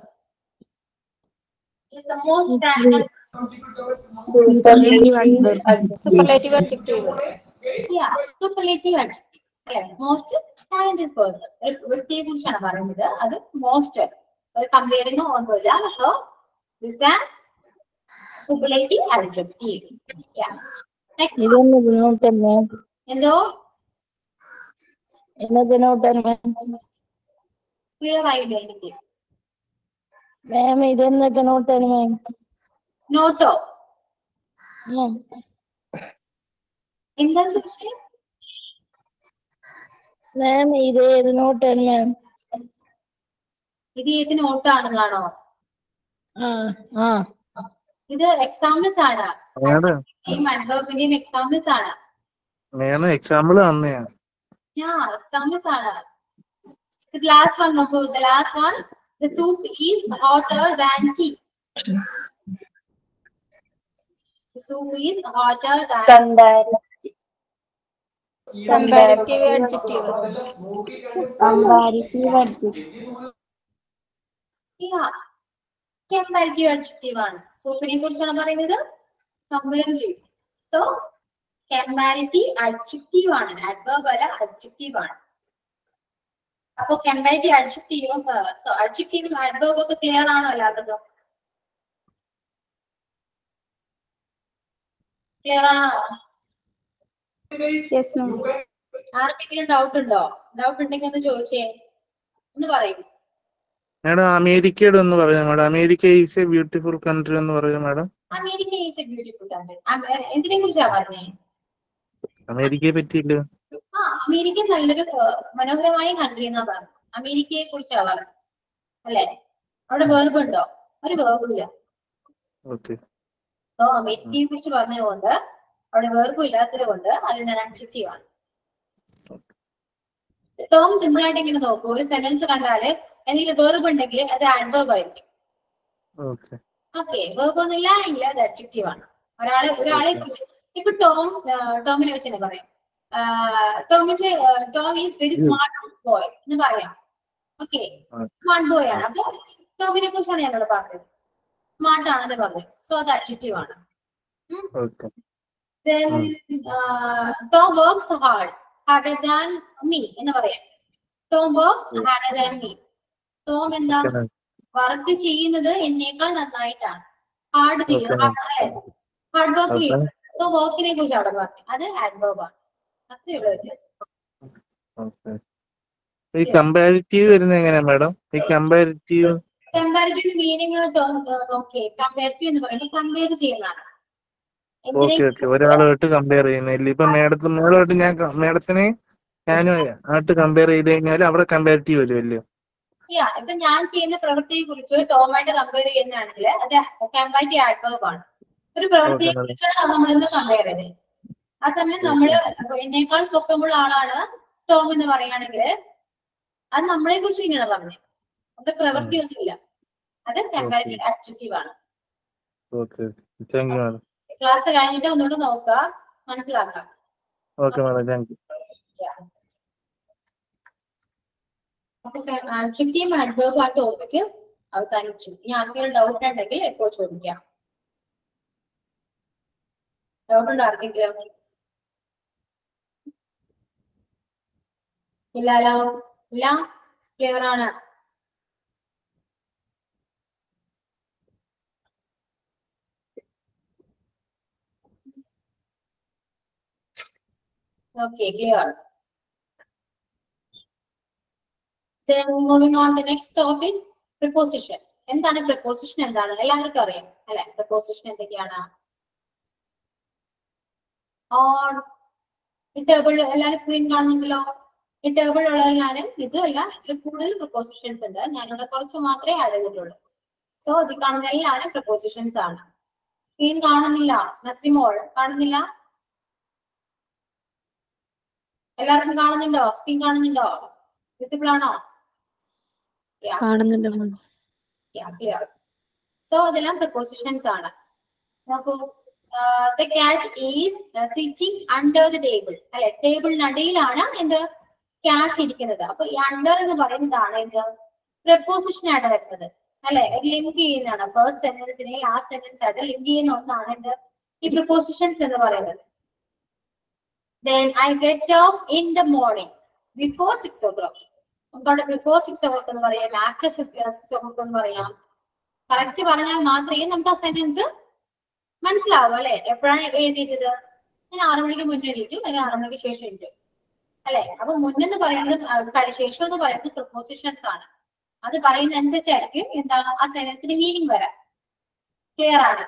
He is the most talented. Superlative adverb. Superlative adjective. Yeah, superlative adjective. അല്ലേ most talented person. ഒരു വ്യക്തിയെ കുറിച്ചാണ് പറയുന്നത് അത് most ഒരു കമ്പയറിംഗ് ഒന്നുമില്ല so this ah superlative adjective. Yeah. Next one. ഇതൊന്ന് നോട്ടൻ മാം എന്തോ എന്നത് നോട്ടൻ മാം ക്ലിയർ ആയില്ല എനിക്ക് മാം ഇതെന്നത് നോട്ടൻ മാം നോട്ടോ മാം എന്താ ചോദിച്ചേ മാം ഇത് ഏത് നോട്ടൻ മാം ഇത് ഏത് നോട്ടാണെന്നാണോ ആ ആ ഇത് എക്സാമ്പിൾസ് ആണ് മേഡം ഈ മൺഡോപ്പിന്റെയും എക്സാമ്പിൾസ് ആണ് മേഡം എക്സാമ്പിൾ തന്നെയാ Yeah, examples are. The last one, no, the last one, the soup is hotter than tea. The soup is hotter than. Comparative. Comparative adjective. Comparative adjective. Yeah. Comparative adjective ആണ് സൂപ്പിനെ കുറിച്ചാണ് പറയുന്നത് കമ്പയർ ചെയ്യും സോ കമ്പാരിറ്റീവ് അഡ്ജക്റ്റീവ് ആണ് അഡ്വേർബ് അല്ല അഡ്ജക്റ്റീവ് ആണ് അപ്പൊ കമ്പാരിറ്റീവ് അഡ്ജക്റ്റീവും സോ അഡ്ജക്റ്റീവും അഡ്വേർബും ഒക്കെ ക്ലിയർ ആണോ എല്ലാവർക്കും ക്ലിയർ ആണോ Yes, ma'am. ആർക്കെങ്കിലും ഡൗട്ട് ഉണ്ടോ ഡൗട്ട് ഉണ്ടെങ്കിൽ ഒന്ന് ചോദിച്ചേ ഒന്ന് പറയൂ മേഡം അമേരിക്കയുടെ ഒന്ന് പറയാം madam America is a beautiful country എന്ന് പറയാം madam America is a beautiful country എന്തിനെ കുറിച്ചാ പറഞ്ഞേ അമേരിക്കയെ പറ്റിയില്ല ആ അമേരിക്ക നല്ലൊരു ആ, മനോഹരമായ കൺട്രി എന്നാ പറഞ്ഞത് അമേരിക്കയെ കുറിച്ചാ പറഞ്ഞത് അല്ലേ അവിടെ വേർബ് ഉണ്ടോ ഒരു വേർബും ഇല്ല ഓക്കെ സോ അമേരിക്കയെ കുറിച്ച് പറഞ്ഞതുകൊണ്ട് അവിടെ വേർബും ഇല്ലാത്തത് കൊണ്ട് അത് ഞാൻ അഡ്ജക്റ്റീവ് ആണ് ടേം സിമ്പിൾ ആയിട്ട് ഇങ്ങനെ നോക്കൂ ഒരു സെന്റൻസ് കണ്ടാല് എന്തെങ്കിലും വേർബ് ഉണ്ടെങ്കിൽ അത് ആഡ്വേർബ് ആയിരിക്കും ഓക്കെ ഓക്കെ വേർബ് ഒന്നും ഇല്ല എങ്കിൽ അത് അഡ്ജക്റ്റീവ് ആണ് ഒരാളെ ഒരാളെ കുറിച്ച് ഇപ്പൊ ടോം ആ, ടോമിനെ വെച്ച് തന്നെ പറയാം Tom is Tom is very smart boy എന്ന് പറയാം ഓക്കെ ആ. സ്മാർട്ട് ബോയ് ആണ് അപ്പൊ ടോമിനെ കുറിച്ചാണ് ഞങ്ങൾ പറഞ്ഞത് സ്മാർട്ട് ആണെന്ന് പറഞ്ഞത് സോ അത് അഡ്ജക്റ്റീവ് ആണ് okay then uh, Tom works hard, harder than me എന്ന് പറയാം Tom works harder than me Tom എന്താ വർക്ക് ചെയ്യുന്നത് എന്നേക്കാൾ നന്നായിട്ടാണ് ഹാർഡ് ചെയ്യുന്നത് ഹാർഡ് വർക്ക് ചെയ്യും സോ വർക്കിനെ കുറിച്ച് അവിടെ പറഞ്ഞു അത് adverb ആണ് അത്രേ ഉള്ളൂ വ്യത്യാസം ഓക്കെ ഈ കമ്പാരിറ്റീവ് വരുന്നത് എങ്ങനെയാ മേഡം ഈ comparative comparative meaning Tom okay comparative എന്ന് പറയുന്നത് കമ്പയർ ചെയ്യുന്നതാണ് ഓക്കെ എന്തിനെ ഓക്കെ ഒരാളുമായിട്ട് കമ്പയർ ചെയ്യുന്നില്ല ഇപ്പൊ മേഡത്തിന് മേളുമായിട്ട് ഞാൻ മേഡത്തിനെ ഞാനും ആയിട്ട് കമ്പയർ ചെയ്ത് കഴിഞ്ഞാൽ അവിടെ കമ്പാരിറ്റീവ് വരുമല്ലോ Yeah, ഇപ്പൊ ഞാൻ ചെയ്യുന്ന പ്രവൃത്തിയെ കുറിച്ച് ടോമായിട്ട് കമ്പയർ ചെയ്യുന്നതാണെങ്കിൽ അത് കമ്പാരിറ്റീവ് ആഡ്വേർബ് ആണ് ഒരു പ്രവൃത്തിയെ Okay, madam. കുറിച്ചാണ് നമ്മൾ ഇന്ന് കമ്പയർ ചെയ്തത് ആ സമയം നമ്മള് എന്നേക്കാൾ പൊക്കമുള്ള ആളാണ് ടോം എന്ന് പറയുകയാണെങ്കിൽ അത് നമ്മളെ കുറിച്ച് ഇങ്ങനെ പറഞ്ഞു അവിടെ പ്രവൃത്തി ഒന്നുമില്ല അത് കമ്പാരിറ്റീവ് അഡ്ജക്റ്റീവ് ആണ് okay thank you madam class കഴിഞ്ഞിട്ട് ഒന്നുകൂടെ നോക്കുക മനസ്സിലാക്കാം ഓക്കെ മാഡം താങ്ക് യു അപ്പൊ അഡ്ജക്റ്റീവ് അഡ്വേർബ് ആ ടോപ്പിക്ക് അവസാനിച്ചു ഇനി ആർക്കെങ്കിലും ഡൗട്ട് ഉണ്ടെങ്കിൽ എപ്പോ ചോദിക്കാം ഡൗട്ട് ഉണ്ടോ ആർക്കെങ്കിലും ഇല്ലല്ലോ ഇല്ല ക്ലിയർ ആണ് Okay, clear. Then moving on the next topic, preposition. എന്താണ് preposition എന്താണ് എല്ലാവർക്കും അറിയാം അല്ലെ preposition എന്തൊക്കെയാണ് ഓൺ ഈ ടേബിൾ എല്ലാവരും സ്ക്രീൻ കാണുന്നുണ്ടല്ലോ ഈ ടേബിൾ ഉള്ളതിനാലും ഇതല്ല ഇതിൽ കൂടുതൽ prepositions ഉണ്ട് ഞാനിവിടെ കുറച്ച് മാത്രമേ ആഡ് ചെയ്തിട്ടുള്ളൂ സോ ഇത് കാണുന്ന എല്ലാവരും prepositions ആണ് സ്ക്രീൻ കാണുന്നില്ല നസ്ലിമോൾ കാണുന്നില്ല എല്ലാവർക്കും കാണുന്നുണ്ടോ സ്ക്രീൻ കാണുന്നുണ്ടോ വിസിബിൾ ആണോ കാണുന്നുണ്ട് മാം ക്ലിയർ സോ ഇതെല്ലാം പ്രപ്പോസിഷൻസ് ആണ് നോക്കൂ the cat is sitting under the table അല്ലെ ടേബിളിനടിയിലാണ് എന്ത് ക്യാറ്റ് ഇരിക്കുന്നത് അപ്പൊ ഈ അണ്ടർ എന്ന് പറയുന്നതാണ് എന്ത് പ്രപ്പോസിഷൻ ആയിട്ട് വരുന്നത് അല്ലെ ലിങ്ക് ചെയ്യുന്നതാണ് ഫസ്റ്റ് സെന്റൻസിനെ ലാസ്റ്റ് സെന്റൻസ് ആയിട്ട് ലിങ്ക് ചെയ്യുന്ന ഒന്നാണ് എന്ത് ഈ പ്രപ്പോസിഷൻസ് എന്ന് പറയുന്നത് then I get up in the morning before six o'clock. നമുക്കവിടെ ബിഫോർ സിക്സ് o'clock എന്ന് പറയാം ആഫ്റ്റർ സിക്സ് o'clock എന്ന് പറയാം കറക്റ്റ് പറഞ്ഞാൽ മാത്രമേ നമുക്ക് ആ സെന്റൻസ് മനസ്സിലാവൂ അല്ലെ എപ്പോഴാണ് എഴുതിയത് ഞാൻ ആറു മണിക്ക് മുന്നേ എണീറ്റു അല്ലെങ്കിൽ ആറു മണിക്ക് ശേഷം എണീറ്റു അല്ലെ അപ്പൊ മുന്നെന്ന് പറയുന്നത് ആ, കളി- ശേഷം എന്ന് പറയുന്നത് പ്രപ്പോസിഷൻസ് ആണ് അത് പറയുന്ന അനുസരിച്ചായിരിക്കും എന്താ ആ സെന്റൻസിന് മീനിങ് വരാം ക്ലിയർ ആണ്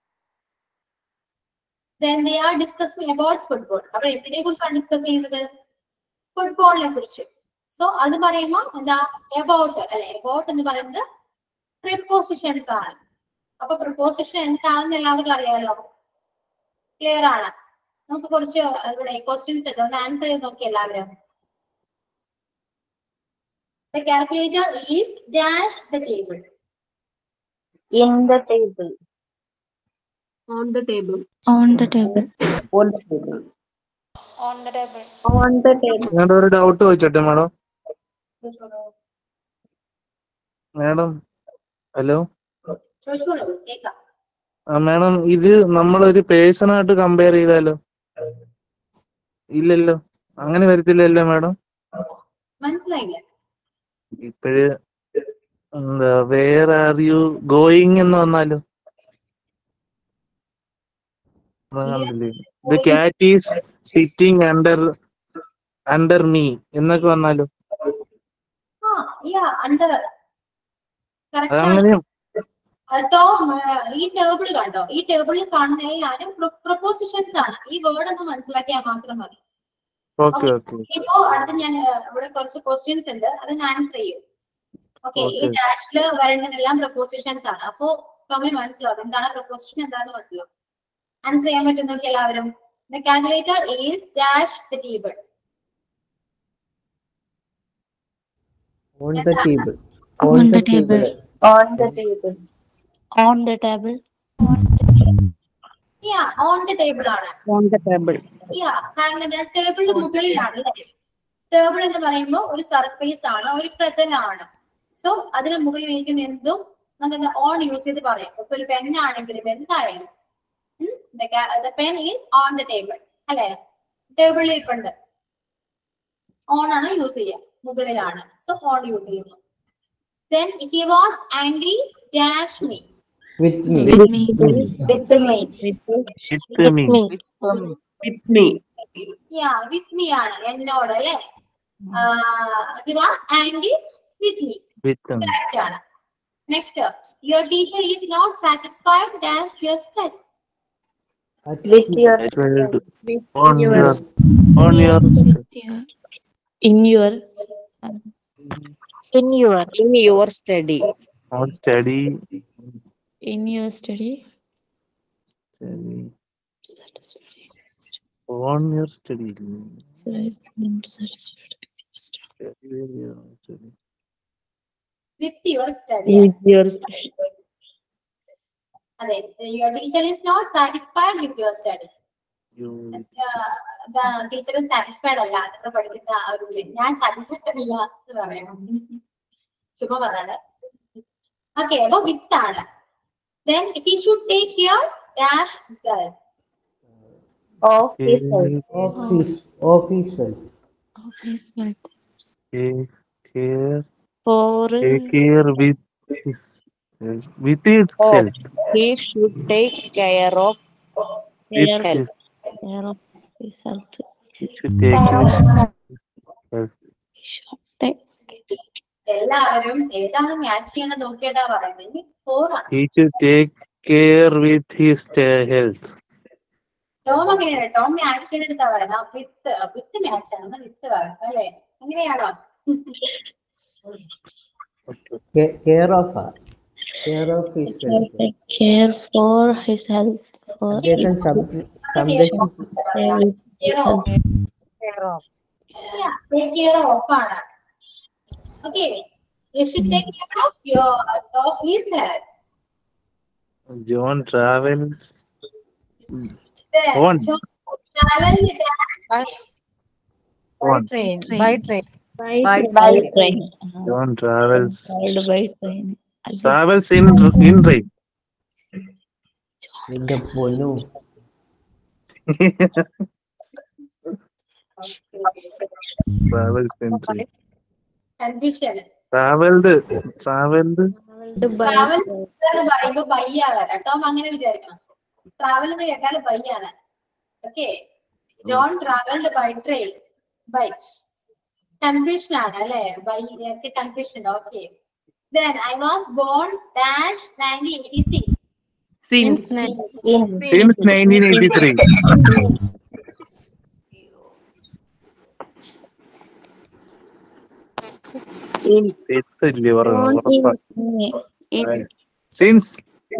then they are discussing about football അപ്പൊ എന്തിനെ കുറിച്ചാണ് ഡിസ്കസ് ചെയ്യുന്നത് ഫുട്ബോളിനെ കുറിച്ച് സോ അത് പറയുമ്പോൾ എന്താ എബൌട്ട് അല്ലെ എബൌട്ട് എന്ന് പറയുന്നത് പ്രിപ്പോസിഷൻസ് ആണ് അപ്പൊ പ്രിപ്പോസിഷൻ എന്താണെന്ന് എല്ലാവർക്കും അറിയാലോ ക്ലിയർ ആണ് നമുക്ക് കുറച്ച് ഇവിടെ ക്വസ്റ്റ്യൻസ് ഉണ്ട് ഒന്ന് ആൻസർ ചെയ്ത് നോക്കി എല്ലാവരും The calculator is dash the table. In the table. On the table On the table. On the table. On the table. On the table. നിങ്ങളുടെ ഒരു ഡൗട്ട് ചോദിച്ചോട്ടെ മാഡം മാഡം ഹലോ ചോദിച്ചോളൂ കേൾക്കാം ആ മാഡം ഇത് നമ്മളൊരു പേഴ്സണായിട്ട് കമ്പയർ ചെയ്താലോ ഇല്ലല്ലോ അങ്ങനെ വരത്തില്ലല്ലോ മാഡം മനസ്സിലായില്ല ഇപ്പഴ് എന്താ വേർ ആർ യു ഗോയിങ് എന്ന് വന്നാലോ അത് കണ്ടില്ലേ the cat is sitting under under me എന്നൊക്കെ വന്നാലോ ആ യാ അണ്ടർ കറക്റ്റ് ആണ് അതങ്ങനെ ടോം ഈ ടേബിൾ കണ്ടോ ഈ ടേബിളിൽ കാണുന്ന എല്ലാവരും പ്രൊപ്പോസിഷൻസ് ആണ് ഈ വേർഡ് ഒന്ന് മനസ്സിലാക്കിയാൽ മാത്രം മതി ഓക്കെ ഓക്കെ ഇപ്പോ അടുത്ത് ഞാൻ ആ, ഇവിടെ കുറച്ച് ക്വസ്റ്റ്യൻസ് ഉണ്ട് അത് ഞാൻ ആൻസർ ചെയ്യും ഓക്കെ ഈ Okay. ഡാഷില് വരേണ്ടതെല്ലാം പ്രപ്പോസിഷൻസ് ആണ് അപ്പോ ടോമിന് മനസ്സിലാവും എന്താണ് പ്രപ്പോസിഷൻ എന്താണെന്ന് മനസ്സിലാവും ആൻസർ ചെയ്യാൻ പറ്റും നോക്കി എല്ലാവരും the calculator is dash the table On the table. On the table. On the table. On the table yeah on the table ആണ് ഓൺ ദ ടേബിൾ യാ കാരണം ടേബിളിന് മുകളിലാണ് ടേബിൾ എന്ന് പറയുമ്പോൾ ഒരു സർഫേസ് ആണ് ഒരു പ്രതലാണ് സോ അതിന് മുകളിൽ ഇരിക്കുന്ന എന്തും നമുക്ക് ഓൺ യൂസ് ചെയ്ത് പറയാം ഇപ്പൊ ഒരു പെൻ ആണെങ്കിലും എന്തായാലും pen is on the table അല്ലെ ടേബിളിൽ ഇരിപ്പുണ്ട് ഓൺ ആണ് യൂസ് ചെയ്യുക മുകളിലാണ് സോ ഓൺ യൂസ് ചെയ്യുന്നു then he was angry dash me With me. With me. With me. It me With me. Yeah with me ആണ് എന്നോട് അല്ലെ he was angry with me with me correct ആണ് next your teacher is not satisfied dash your study With your on your on your With you. In your In your. In your study on study in your study on your study with your study your അതെ your teacher is not satisfied with your study teacher satisfied അല്ല അതൊക്കെ പഠിക്കുന്ന ആ ഒരു ഇതില്. ഞാൻ സാറ്റിസ്ഫൈഡ് അല്ല എന്ന് പറയാം ചുമ്മാ പറയാണ് ഓക്കെ അപ്പൊ വിത്ത് ആണ് then he should take care dash self Of his health. Of his, of his health. Of his wealth. Take care. For Take care with his with its of health. he should take care of his With health. his, Care of his health. he should take care of his health. Should take. എല്ലാവരും ഏതാണ് മാച്ച് ചെയ്യണത് നോക്കിയിട്ടാ പറയുന്നത് ഇനി ഫോർ ആണ് He should take care with his uh, health. Tom അങ്ങനെയാണ് ടോം മാച്ച് ചെയ്തെടുത്താ പറയുന്നത് വിത്ത് വിത്ത് മാച്ച് ആണ് വിത്ത് പറയുന്നത് അല്ലേ അങ്ങനെയാണോ Ca- Care of her. Care of his health. Take care for his health. For അദ്ദേഹം സം- സംരക്ഷി with his health. Take care of ആണ് okay you should take care of your of his health John travels. On. ട്രാവൽ On. Train. Train. By train. By, by train. Uh, John travels. traveled by train. അല്ലേ? Travels in in train. നിന്റെ പൊന്നു Travels in train. Confusion Traveled. Traveled. Travel എന്ന് പറയുമ്പോ ബയ്യ വരാം ടോം അങ്ങനെ വിചാരിക്കണം ട്രാവൽ എന്ന് കേട്ടാൽ ബയ്യാണ് okay John travelled by train by confusion ആണ് അല്ലെ by confusion okay then I was born dash nineteen eighty six Since Since 1983. തെറ്റല്ലേ പറയുന്നത് ഉറപ്പാ. Since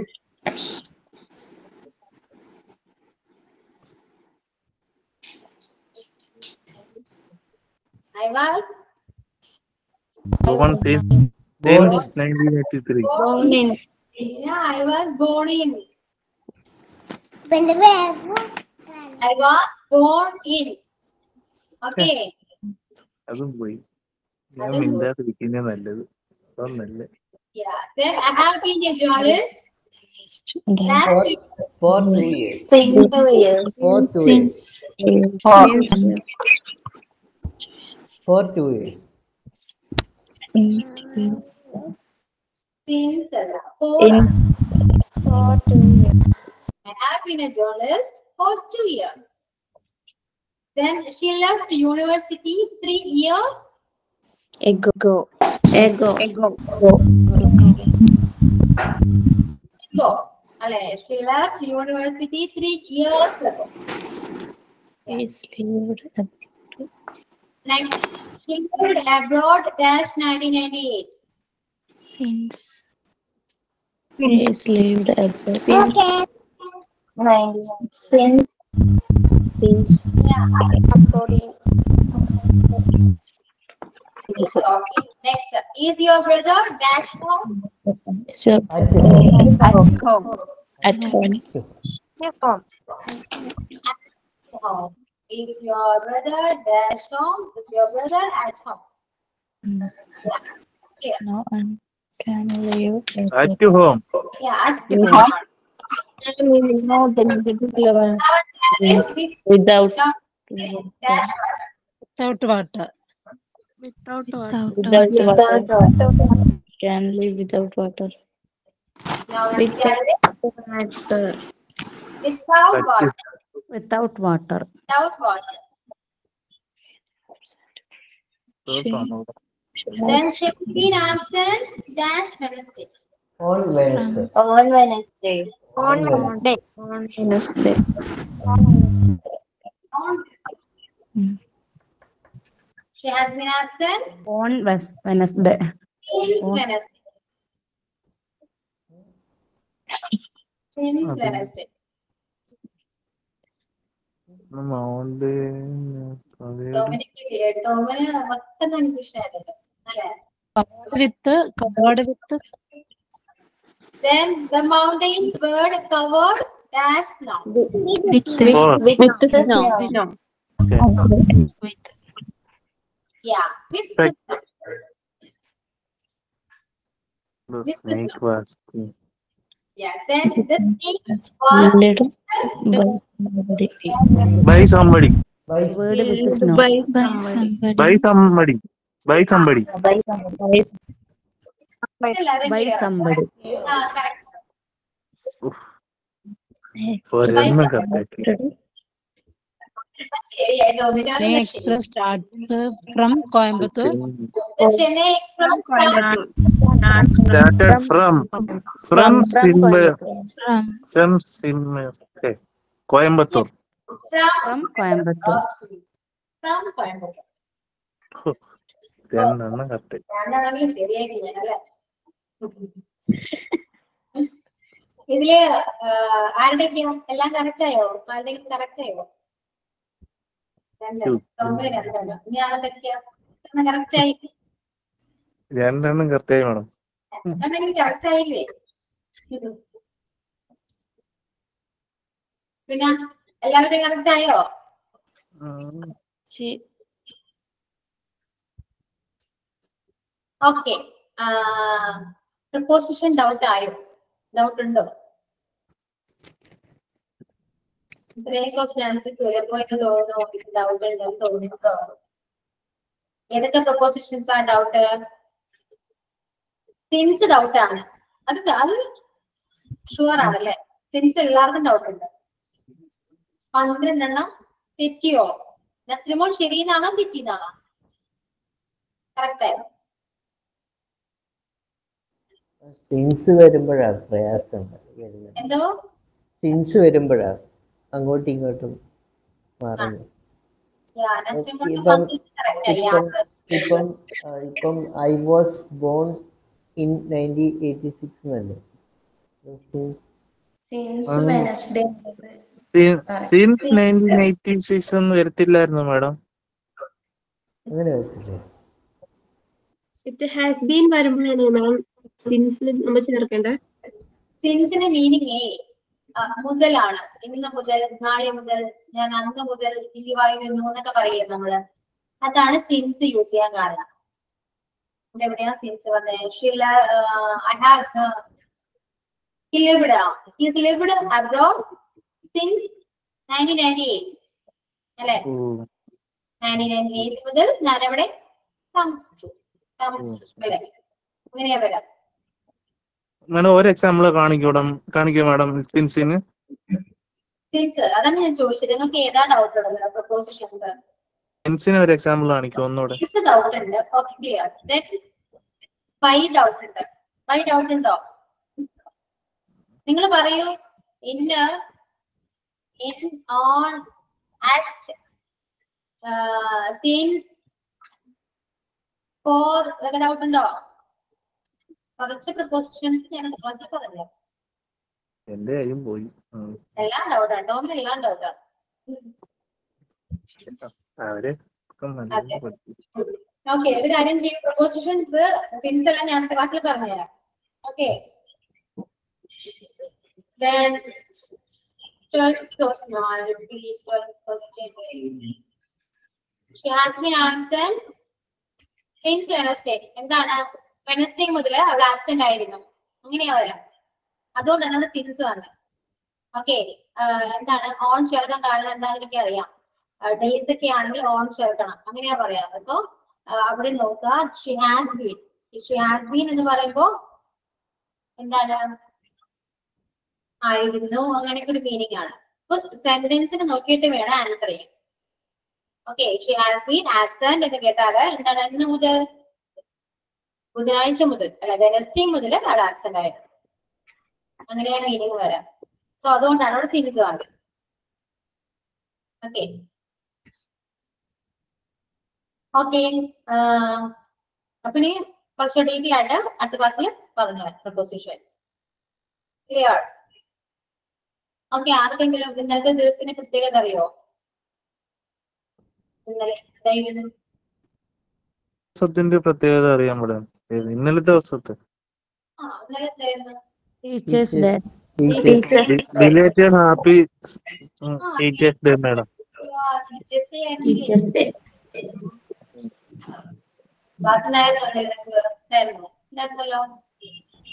I was born since since 1983. born in yeah I was born in I was born in okay അതും പോയി ഞാൻ അതും പോയി. മിണ്ടാതിരിക്കുന്നേ നല്ലത് അതൊന്നല്ല yeah then I have been a journalist And I- last for two years since two years for two years Since. for two years Since. since uh, four In- for two years I have been a journalist for two years then she left university three years ago. Ego. Ago. ago അല്ലെ she left university three years ago Is lived ab- next she lived abroad dash 1998 since. Is lived abroad. Since. since Since. Okay. Next, is your brother dash home? Is your at Home. at home? Home. Is your brother dash home? Is your brother at home? No one can live at at home Yeah, at Yes. home. without Dash Without water. without Without water. Can live without water. now Without water. Without water. Without water. Without water. കേട്ടോ Then she has been absent dash Wednesday. on Wednesday On Wednesday. on Wednesday On Wednesday. On Hmm. She has been absent On Wednesday. since On- Wednesday. Since Okay. Wednesday. മൗണ്ട് ടോമിനിക്ക് ടോമിന് മൊത്തം കൺഫ്യൂഷൻ ആയിരുന്നു അല്ലേ With covered with Then the mountains were covered dash snow. With Four. with snow. with Yeah, with Right. snow. The This is snake was. Yeah, then the snake was Swindled by somebody. By somebody. By Word with snow. By somebody. By somebody. By somebody. By somebody. എല്ലാവരും By clear ആണ്. somebody. ആ, correct. ഒരെണ്ണം കറക്റ്റ് ശരിയായിട്ട് ഒന്നിനാണ് Chennai ശരി. Express starts uh, from Coimbatore. The Chennai Express Started from from Simba From from Simba. Okay. Coimbatore. from From Coimbatore. from Coimbatore. രണ്ടെണ്ണം കറക്റ്റ് രണ്ടാണെങ്കിലും ശരിയായിട്ട് ഞാൻ അല്ലേ ഇതില് ആ, ആരുടെയൊക്കെയാ എല്ലാം കറക്റ്റ് ആയോ ആരുടെയെങ്കിലും കറക്റ്റ് ആയോ രണ്ട് ഉം. ടോമില് രണ്ടെണ്ണം ഇനി ആളൊക്കെയാ കറക്റ്റ് ആയി രണ്ടെണ്ണം കറക്റ്റ് ആയി മാഡം രണ്ടെങ്കിലും കറക്റ്റ് ആയില്ലേ ഉം. പിന്നെ എല്ലാവരും കറക്റ്റ് ആയോ ഓക്കെ പ്രപ്പോസിഷൻ ഡൗട്ട് ആയോ ഡൗട്ട് ഉണ്ടോ ഇത്രയും ക്വസ്റ്റ്യൻ ആൻസേഴ്സ് ചിലപ്പോ ഇത് തോന്നുന്നു ഡൗട്ട് ഉണ്ടെന്ന് തോന്നിട്ടോ ഏതൊക്കെ പ്രപ്പോസിഷൻസ് ആ ഡൗട്ട് സിൻസ് ഡൗട്ട് ആണ് അത് അത് ഷുവർ ആണല്ലേ സിൻസ് എല്ലാവർക്കും ഡൗട്ട് ഉണ്ട് പന്ത്രണ്ടെണ്ണം തെറ്റിയോ നസ്ലിമോൾ ശരിയെന്നാണോ തെറ്റിയെന്നാണോ കറക്റ്റ് ആയോ സിൻസ് വരുമ്പോഴാണ് പ്രയാസം വരുന്നത് എന്തോ സിൻസ് വരുമ്പോഴാണ് അങ്ങോട്ടും ഇങ്ങോട്ടും മാറുന്നത് Yeah, നസ്ലിമോൾ ഇപ്പം കറക്റ്റ് ആയി ഇപ്പം answer. ഇപ്പം ആ, ഇപ്പം I was born in nineteen eighty six എന്നല്ലേ Since Ah. Wednesday. Since nineteen eighty six ഒന്നും വരത്തില്ലായിരുന്നു മാഡം അങ്ങനെ വെച്ചില്ലേ ഇറ്റ് ഹാസ് ബീൻ വരുമ്പോഴാണ് മാം സിൻസ് നമ്മൾ ചേർക്കേണ്ടത് സിൻസിന്റെ മീനിങ് മുതലാണ് ഇന്ന് മുതൽ നാളെ മുതൽ ഞാൻ അന്ന് മുതൽ ലീവായിരുന്നു എന്നൊക്കെ പറയും നമ്മള് അതാണ് സിൻസ് യൂസ് ചെയ്യാൻ കാരണം ഇവിടെ എവിടെയാ സിൻസ് വന്നത് ഷില്ല I have he lived uh, he's lived abroad since 1998 അല്ലെ 1998 മുതൽ ഞാൻ അവിടെ താമസിച്ചു താമസിച്ചു അല്ലെ അങ്ങനെയാ വരാം മാഡം ഒരു എക്സാമ്പിൾ കാണിക്കൂടം കാണിക്കൂ മാഡം സിൻസിന് സിൻസ് അതാണ് ഞാൻ ചോദിച്ചത് നിങ്ങൾക്ക് ഏതാ ഡൗട്ട് ഉള്ളത് പ്രപ്പോസിഷൻസ് സിൻസിന് ഒരു എക്സാമ്പിൾ കാണിക്കൂ ഒന്നുകൂടെ സിൻസ് ഡൗട്ട് ഉണ്ട് okay clear then why doubt ഉണ്ട് വൈ ഡൗട്ട് ഉണ്ടോ നിങ്ങൾ പറയൂ ഇന്ന in on act since for ഇതൊക്കെ ഡൗട്ട് ഉണ്ടോ കുറച്ച് പ്രപ്പോസിഷൻസ് ഞാൻ ക്ലാസ്സിൽ പറഞ്ഞു എന്റെ കയ്യും പോയി ഉം. എല്ലാം ഡൗട്ടാണ് ടോമിൽ എല്ലാം ഡൗട്ടാണ് അവരെ ഒക്കെ നല്ലോണം പഠിപ്പിച്ചു. ഓക്കെ ഒരു കാര്യം ചെയ്യും പ്രപ്പോസിഷൻസ് സിൻസ് എല്ലാം ഞാൻ ക്ലാസ്സിൽ പറഞ്ഞുതരാം ഓക്കെ then 12th question I'll repeat 12th question she has been absent since Wednesday എന്താണ് വെനസ്ഡേ മുതൽ അവൾ ആബ്സെന്റ് ആയിരുന്നു അങ്ങനെയാ വരാം അതുകൊണ്ടാണ് അത് സിൻസ് വന്നത് ഓക്കെ എന്താണ് ഓൺ ചേർക്കാൻ കാരണം എന്താണെന്ന് എനിക്ക് അറിയാം ഡേയ്സ് ഒക്കെ ആണെങ്കിൽ ഓൺ ചേർക്കണം അങ്ങനെയാ പറയാറ് സോ അവിടെ നോക്കുക she has been she has been എന്ന് പറയുമ്പോ എന്താണ് ആയിരുന്നു അങ്ങനെയൊക്കെ ഒരു മീനിങ് ആണ് അപ്പൊ സെന്റൻസിന് നോക്കിയിട്ട് വേണം ആൻസർ ചെയ്യാൻ okay she has been absent എന്ന് കേട്ടാല് എന്താണ് ഇന്ന് മുതൽ ബുധനാഴ്ച മുതൽ അല്ല വെനസ്ഡേ മുതൽ അവിടെ ആബ്സെന്റ് ആയത് അങ്ങനെ മീനിങ് വരാം സോ അതുകൊണ്ടാണ് അവിടെ സീരീസ് വാങ്ങി ഓക്കെ ഓക്കെ അപ്പൊ ഇനി കുറച്ച് ഡീറ്റെയിൽ ആയിട്ട് അടുത്ത ക്ലാസ്സിൽ പറഞ്ഞു തരാം പ്രപ്പോസിഷൻസ് ക്ലിയർ ഓക്കെ ആർക്കെങ്കിലും ഇന്നലത്തെ ദിവസത്തിന്റെ പ്രത്യേകത അറിയോ ഇന്നലെ എന്തായിരുന്നു ദിവസത്തിന്റെ പ്രത്യേകത അറിയാൻ പാടാം ഏത് ഇന്നലത്തെ ദിവസത്തെ ആ ഇന്നലെ എന്തായിരുന്നു Teachers Day. Teachers related happy teachers day madam teachers day Teachers Day. Class ഉണ്ടായിരുന്നോ ഉണ്ടായിരുന്നോ ഉണ്ടായിരുന്നല്ലോ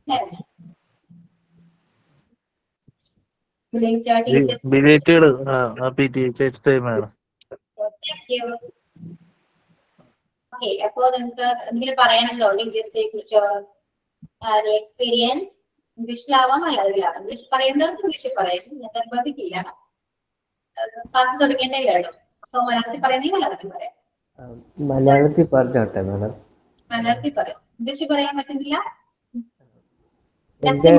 teachers belated happy teachers day madam okay അപ്പോ നിങ്ങൾക്ക് എന്തെങ്കിലും പറയാനുണ്ടോ ടീച്ചേഴ്സ് ഡേ കുറിച്ചോ എക്സ്പീരിയൻസ് ഇംഗ്ലീഷിലാവാം മലയാളത്തിലാവാം ഇംഗ്ലീഷ് പറയുന്നവർക്ക് ഇംഗ്ലീഷിൽ പറയും ഞാൻ നിർബന്ധിക്കില്ല ക്ലാസ് തുടങ്ങേണ്ടല്ലോ സോ മലയാളത്തിൽ പറയുന്നെങ്കിൽ മലയാളത്തിൽ പറയാം മലയാളത്തിൽ പറഞ്ഞോട്ടെ മാഡം മലയാളത്തിൽ പറയാം ഇംഗ്ലീഷിൽ പറയാൻ പറ്റുന്നില്ല എന്റെ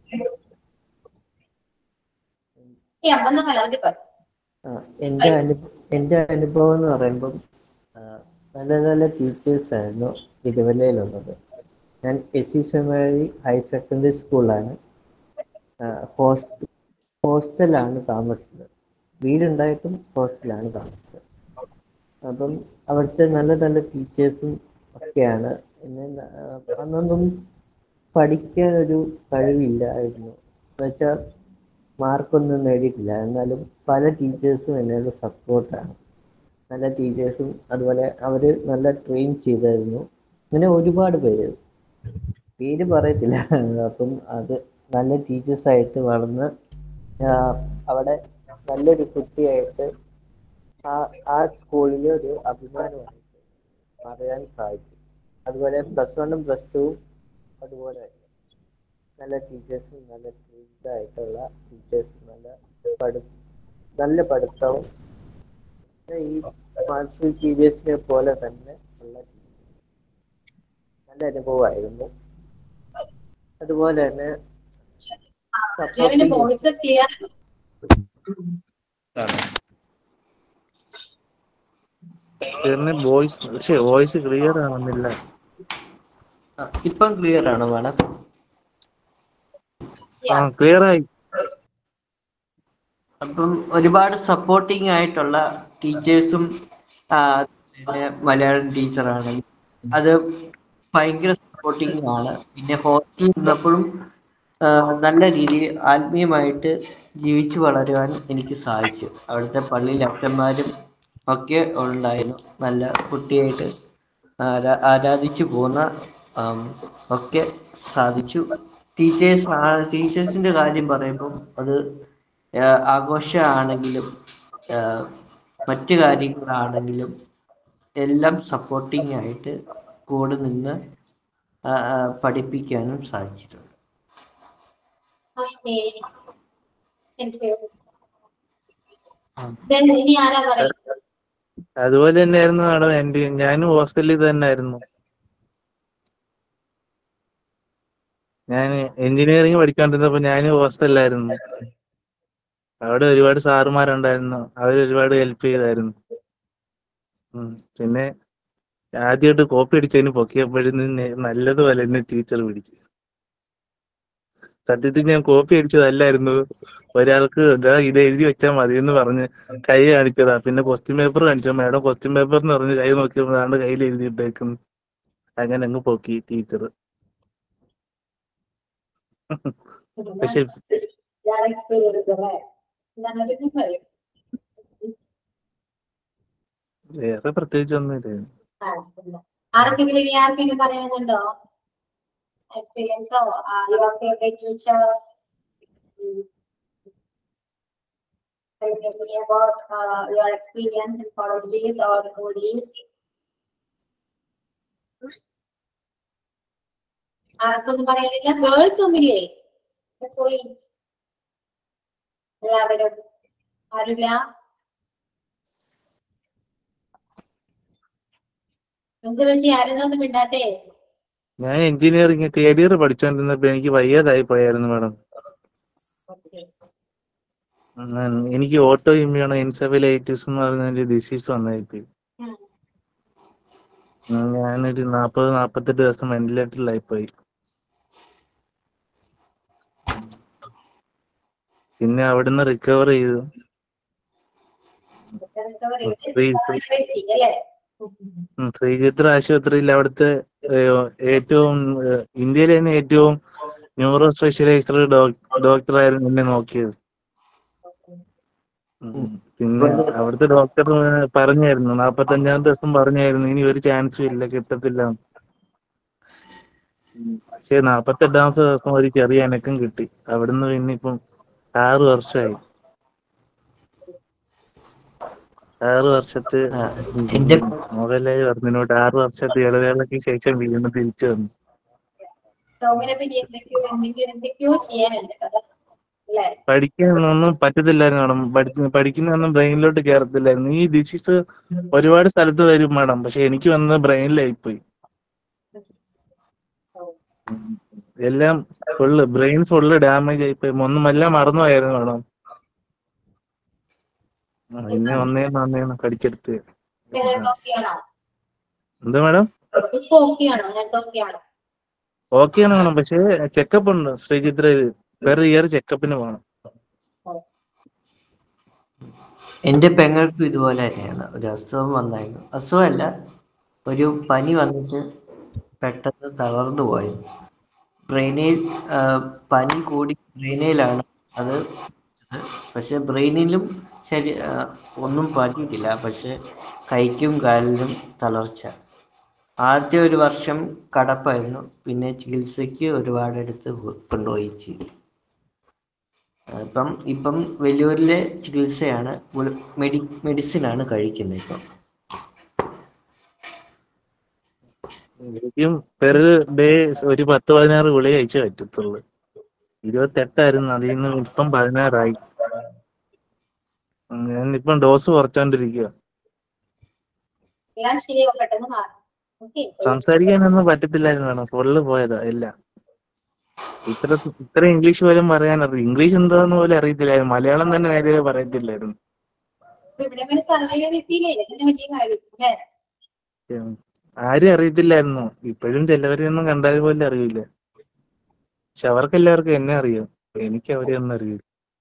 ഏ അപ്പൊ എന്നാ മലയാളത്തിൽ പറയാം ആ, എന്റെ അനു എന്റെ അനുഭവം എന്ന് പറയുമ്പം ആ, നല്ല നല്ല ടീച്ചേഴ്സ് ആയിരുന്നു തിരുവല്ലയിലുള്ളത് ഞാൻ S C seminary higher secondary സ്കൂളിലാണ് ഹോസ്റ്റ ഹോസ്റ്റലാണ് താമസിച്ചത് വീടുണ്ടായിട്ടും ഹോസ്റ്റലാണ് താമസിച്ചത് അപ്പം അവിടുത്തെ നല്ല നല്ല ടീച്ചേഴ്സും ഒക്കെയാണ് എന്നെ ന- ആ, അന്നൊന്നും പഠിക്കാൻ ഒരു കഴിവില്ലായിരുന്നു എന്നുവെച്ചാൽ മാർക്കൊന്നും നേടിയിട്ടില്ല എന്നാലും പല ടീച്ചേഴ്സും എന്നോട് സപ്പോർട്ടാണ് നല്ല ടീച്ചേഴ്സും അതുപോലെ അവർ നല്ല ട്രെയിൻ ചെയ്തായിരുന്നു അങ്ങനെ ഒരുപാട് പേര് പേര് പറയത്തില്ല അപ്പം അത് നല്ല ടീച്ചേഴ്സായിട്ട് വളർന്ന് ആ, അവിടെ നല്ലൊരു കുട്ടിയായിട്ട് ആ ആ സ്കൂളിലെ ഒരു അഭിമാനമായിട്ട് പറയാൻ സാധിച്ചു അതുപോലെ പ്ലസ് വണ്ണും പ്ലസ് ടുവും അതുപോലെ തന്നെ നല്ല ടീച്ചേഴ്സും നല്ല ട്രെയിൻഡ് ആയിട്ടുള്ള ടീച്ചേഴ്സും നല്ല പഠി നല്ല പഠിത്തവും പിന്നെ ഈ മാത്സ് ടീച്ചേഴ്സിനെ പോലെ തന്നെ ഉള്ള നല്ല അനുഭവമായിരുന്നു അതുപോലെ തന്നെ ജെറിന്റെ വോയിസ് ക്ലിയർ വോയിസ് പക്ഷേ വോയിസ് ക്ലിയർ ആവുന്നില്ല ആ, ഇപ്പം ക്ലിയർ ആണോ മാഡം ആ ക്ലിയർ ആയി അപ്പം ഒരുപാട് സപ്പോർട്ടിങ് ആയിട്ടുള്ള ടീച്ചേഴ്സും മലയാളം ടീച്ചറാണ് അത് ഭയങ്കര സപ്പോർട്ടിങ് ആണ് പിന്നെ ഹോസ്റ്റലിൽ നിന്നപ്പോഴും ആ, നല്ല രീതിയിൽ ആത്മീയമായിട്ട് ജീവിച്ചു വളരുവാൻ എനിക്ക് സാധിച്ചു അവിടുത്തെ പള്ളിയിൽ അച്ഛന്മാരും ഒക്കെ ഉണ്ടായിരുന്നു നല്ല കുട്ടിയായിട്ട് ആരാ ആരാധിച്ചു പോകുന്ന ആം, ഒക്കെ സാധിച്ചു ടീച്ചേഴ്സ് ടീച്ചേഴ്സിന്റെ കാര്യം പറയുമ്പം അത് ആ, ആഘോഷമാണെങ്കിലും ആ, മറ്റു കാര്യങ്ങളാണെങ്കിലും എല്ലാം സപ്പോർട്ടിങ് ആയിട്ട് കൂടെ നിന്ന് ആ, ആ, പഠിപ്പിക്കാനും സാധിച്ചിട്ടുണ്ട് ഓക്കെ Then ഇനി ആരാ പറയുന്നത് അതുപോലെ തന്നെയായിരുന്നു മാഡം എന്റെ ഞാനും ഹോസ്റ്റലിൽ തന്നെയായിരുന്നു ഞാൻ എഞ്ചിനീയറിംഗ് പഠിച്ചുകൊണ്ടിരുന്നപ്പോ ഞാനും ഹോസ്റ്റലിലായിരുന്നു അവിടെ ഒരുപാട് സാറുമാരുണ്ടായിരുന്നു അവർ ഒരുപാട് ഹെൽപ്പ് ചെയ്തായിരുന്നു ഉം. പിന്നെ ആദ്യമായിട്ട് കോപ്പി അടിച്ചതിന് പൊക്കിയപ്പോഴും നല്ലതുപോലെ എന്നെ ടീച്ചർ പിടിച്ചു സത്യത്തിൽ ഞാൻ കോപ്പി അടിച്ചതല്ലായിരുന്നു ഒരാൾക്ക് "ദാ ഇത് എഴുതി വെച്ചാൽ മതി എന്ന് പറഞ്ഞ് കൈ കാണിച്ചതാ പിന്നെ ക്വസ്റ്റ്യൻ പേപ്പർ കാണിച്ചു മാഡം ക്വസ്റ്റ്യൻ പേപ്പർ എന്ന് പറഞ്ഞ് കൈ നോക്കിയപ്പോഴാണ് കയ്യിൽ എഴുതിയിട്ടേക്കുന്നു അങ്ങനെ അങ്ങ് പൊക്കി ടീച്ചർ പക്ഷെ ഇയാളെ എക്സ്പീരിയൻസ് അല്ലേ എന്താണ് ഒരു പറയും വേറെ പ്രത്യേകിച്ച് ഒന്നുമില്ല ആ, ഇല്ല. ആർക്കെങ്കിലും ഇനി ആർക്കെങ്കിലും പറയുന്നുണ്ടോ എക്സ്പീരിയൻസോ your favourite teacher about uh, your experience in college days or school days. ആർക്കൊന്നും പറയാനില്ല ഗേൾസ് ഒന്നില്ലേ ഇത് പോയി എല്ലാവരും ആരുമില്ല എന്ത് പറ്റി ആരെന്നൊന്നും മിണ്ടാത്തേ ഞാൻ എഞ്ചിനീയറിംഗ് തേർഡ് ഇയർ പഠിച്ചുകൊണ്ടിരുന്നപ്പോ എനിക്ക് വയ്യാതായി പോയായിരുന്നു മാഡം ഉം, എനിക്ക് ഓട്ടോ ഇമ്മ്യൂണോ എൻസെഫലൈറ്റിസ് എന്ന് പറഞ്ഞ ഒരു ഡിസീസ് വന്നായിപ്പോയി ഉം, ഞാനൊരു നാൽപ്പത് നാൽപ്പത്തെട്ട് ദിവസം വെന്റിലേറ്ററിലായി പോയി പിന്നെ അവിടുന്ന് റിക്കവർ ചെയ്തു ശ്രീ അല്ലേ ഉം, ശ്രീചിത്ര ആശുപത്രിയിൽ അവിടുത്തെ ഏഹ്, ഏറ്റവും ഏഹ്, ഇന്ത്യയിലെ തന്നെ ഏറ്റവും ന്യൂറോ സ്പെഷ്യലൈസ്ഡ് ഡോക്ടറായിരുന്നു എന്നെ നോക്കിയത് ഉം. പിന്നെ അവിടുത്തെ ഡോക്ടർ പറഞ്ഞായിരുന്നു നാപ്പത്തഞ്ചാം ദിവസം പറഞ്ഞായിരുന്നു ഇനി ഒരു ചാൻസും ഇല്ല കിട്ടത്തില്ല ഉം. പക്ഷെ നാപ്പത്തെട്ടാമത്തെ ദിവസം ഒരു ചെറിയ അനക്കം കിട്ടി അവിടുന്ന് പിന്നെ ഇപ്പം ആറ് വർഷമായി ആറ് വർഷത്തെ എന്റെ മോഹൻലാൽ പറഞ്ഞോട്ട് ആറ് വർഷത്തെ ഇളവേളയ്ക്ക് ശേഷം വീണ്ടും തിരിച്ചു വന്നു ടോമിനെ പറ്റി എന്തൊക്കെയോ എന്തെങ്കിലും എന്തൊക്കെയോ ചെയ്യാനുണ്ട് കഥ അല്ലേ പഠിക്കാനൊന്നും പറ്റത്തില്ലായിരുന്നു മാഡം പഠിച്ച് പഠിക്കുന്നൊന്നും ബ്രെയിനിലോട്ട് കയറത്തില്ലായിരുന്നു ഈ ഡിസീസ് ഒരുപാട് സ്ഥലത്ത് വരും മാഡം പക്ഷെ എനിക്ക് വന്നത് ബ്രെയിനിലായി പോയി എല്ലാം ഫുള്ള് ബ്രെയിൻ ഫുള്ള് ഡാമേജ് ആയിപ്പോയി ഒന്നും എല്ലാം മറന്നുപോയായിരുന്നു മാഡം ആ, പിന്നെ ഒന്നേന്ന് ഒന്നേന്ന് കടിച്ചെടുത്ത് ഓക്കെയാണോ എന്താ മാഡം ഇപ്പൊ ഓക്കെയാണോ ഞാൻ ഓക്കെയാണോ ഓക്കെയാണ് മാഡം പക്ഷേ ചെക്കപ്പ് ഉണ്ട് ശ്രീചിത്രയില് പെർ ഇയർ ചെക്കപ്പിന് പോകണം എന്റെ പെങ്ങൾക്കും ഇതുപോലെ തന്നെയാണ് ഒരു അസുഖം വന്നായിരുന്നു അസുഖമല്ല ഒരു പനി വന്നിട്ട് പെട്ടെന്ന് തളർന്നു പോയി ബ്രെയിനിൽ ആ, പനി കൂടി ബ്രെയിനിലാണ് അത് പക്ഷെ ബ്രെയിനിലും ശരി ആ, ഒന്നും പറ്റിയിട്ടില്ല പക്ഷെ കൈക്കും കാലിനും തളർച്ച ആദ്യ ഒരു വർഷം കടപ്പായിരുന്നു പിന്നെ ചികിത്സയ്ക്ക് ഒരുപാട് അടുത്ത് കൊണ്ടുപോയി ചെയ്തു ഇപ്പം ഇപ്പം വലിയൂരിലെ ചികിത്സയാണ് ഗുളി- മെഡി മെഡിസിൻ ആണ് കഴിക്കുന്നത് ഇപ്പം എനിക്കും പെർ ഡേ ഒരു പത്ത് പതിനാറ് ഗുളി കഴിച്ചേ പറ്റത്തുള്ളൂ ഇരുപത്തെട്ടായിരുന്നു അതിൽ നിന്ന് ഇപ്പം പതിനാറായി ഞാൻ ഇപ്പം ഡോസ് കുറച്ചോണ്ടിരിക്കുക എല്ലാം ശരിയാവും പെട്ടെന്ന് മാറും ഓക്കെ സംസാരിക്കാനൊന്നും പറ്റത്തില്ലായിരുന്നു മാഡം ഫുള്ള് പോയതാ എല്ലാം ഇത്ര ഇത്ര ഇംഗ്ലീഷ് പോലും പറയാൻ അറിയാം ഇംഗ്ലീഷ് എന്താന്ന് പോലും അറിയത്തില്ലായിരുന്നു മലയാളം തന്നെ നേരെ പറയത്തില്ലായിരുന്നു ഇവിടെ വരെ സർവേ ചെയ്ത് എത്തിയില്ലേ ഇതിന് വലിയ കാര്യം അല്ലേ ഉം. ആരും അറിയത്തില്ലായിരുന്നു ഇപ്പോഴും ചിലവരെയൊന്നും കണ്ടാൽ പോലും അറിയില്ല പക്ഷെ അവർക്ക് എല്ലാവർക്കും എന്നെ അറിയാം എനിക്ക് അവരെ ഒന്നും അറിയില്ല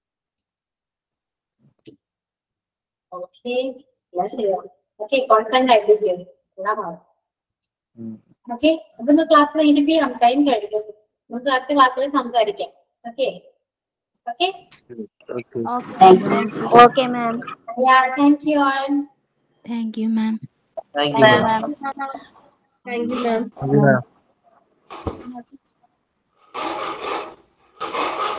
ഓക്കെ എല്ലാം ശരിയാവും ഓക്കെ കോൺഫിഡന്റ് ആയിട്ടിരിക്കും എല്ലാം മാറും ഉം. ഓക്കെ അപ്പൊ ഒന്ന് ക്ലാസ് കഴിഞ്ഞിട്ട് ചെയ്യാം ടൈം കഴിഞ്ഞു നമുക്ക് അടുത്ത ക്ലാസ്സിൽ സംസാരിക്കാം okay okay okay Okay, ma'am. Yeah, thank you all. Thank you, ma'am. Thank you ma'am thank you ma'am അതിനാ Thank you.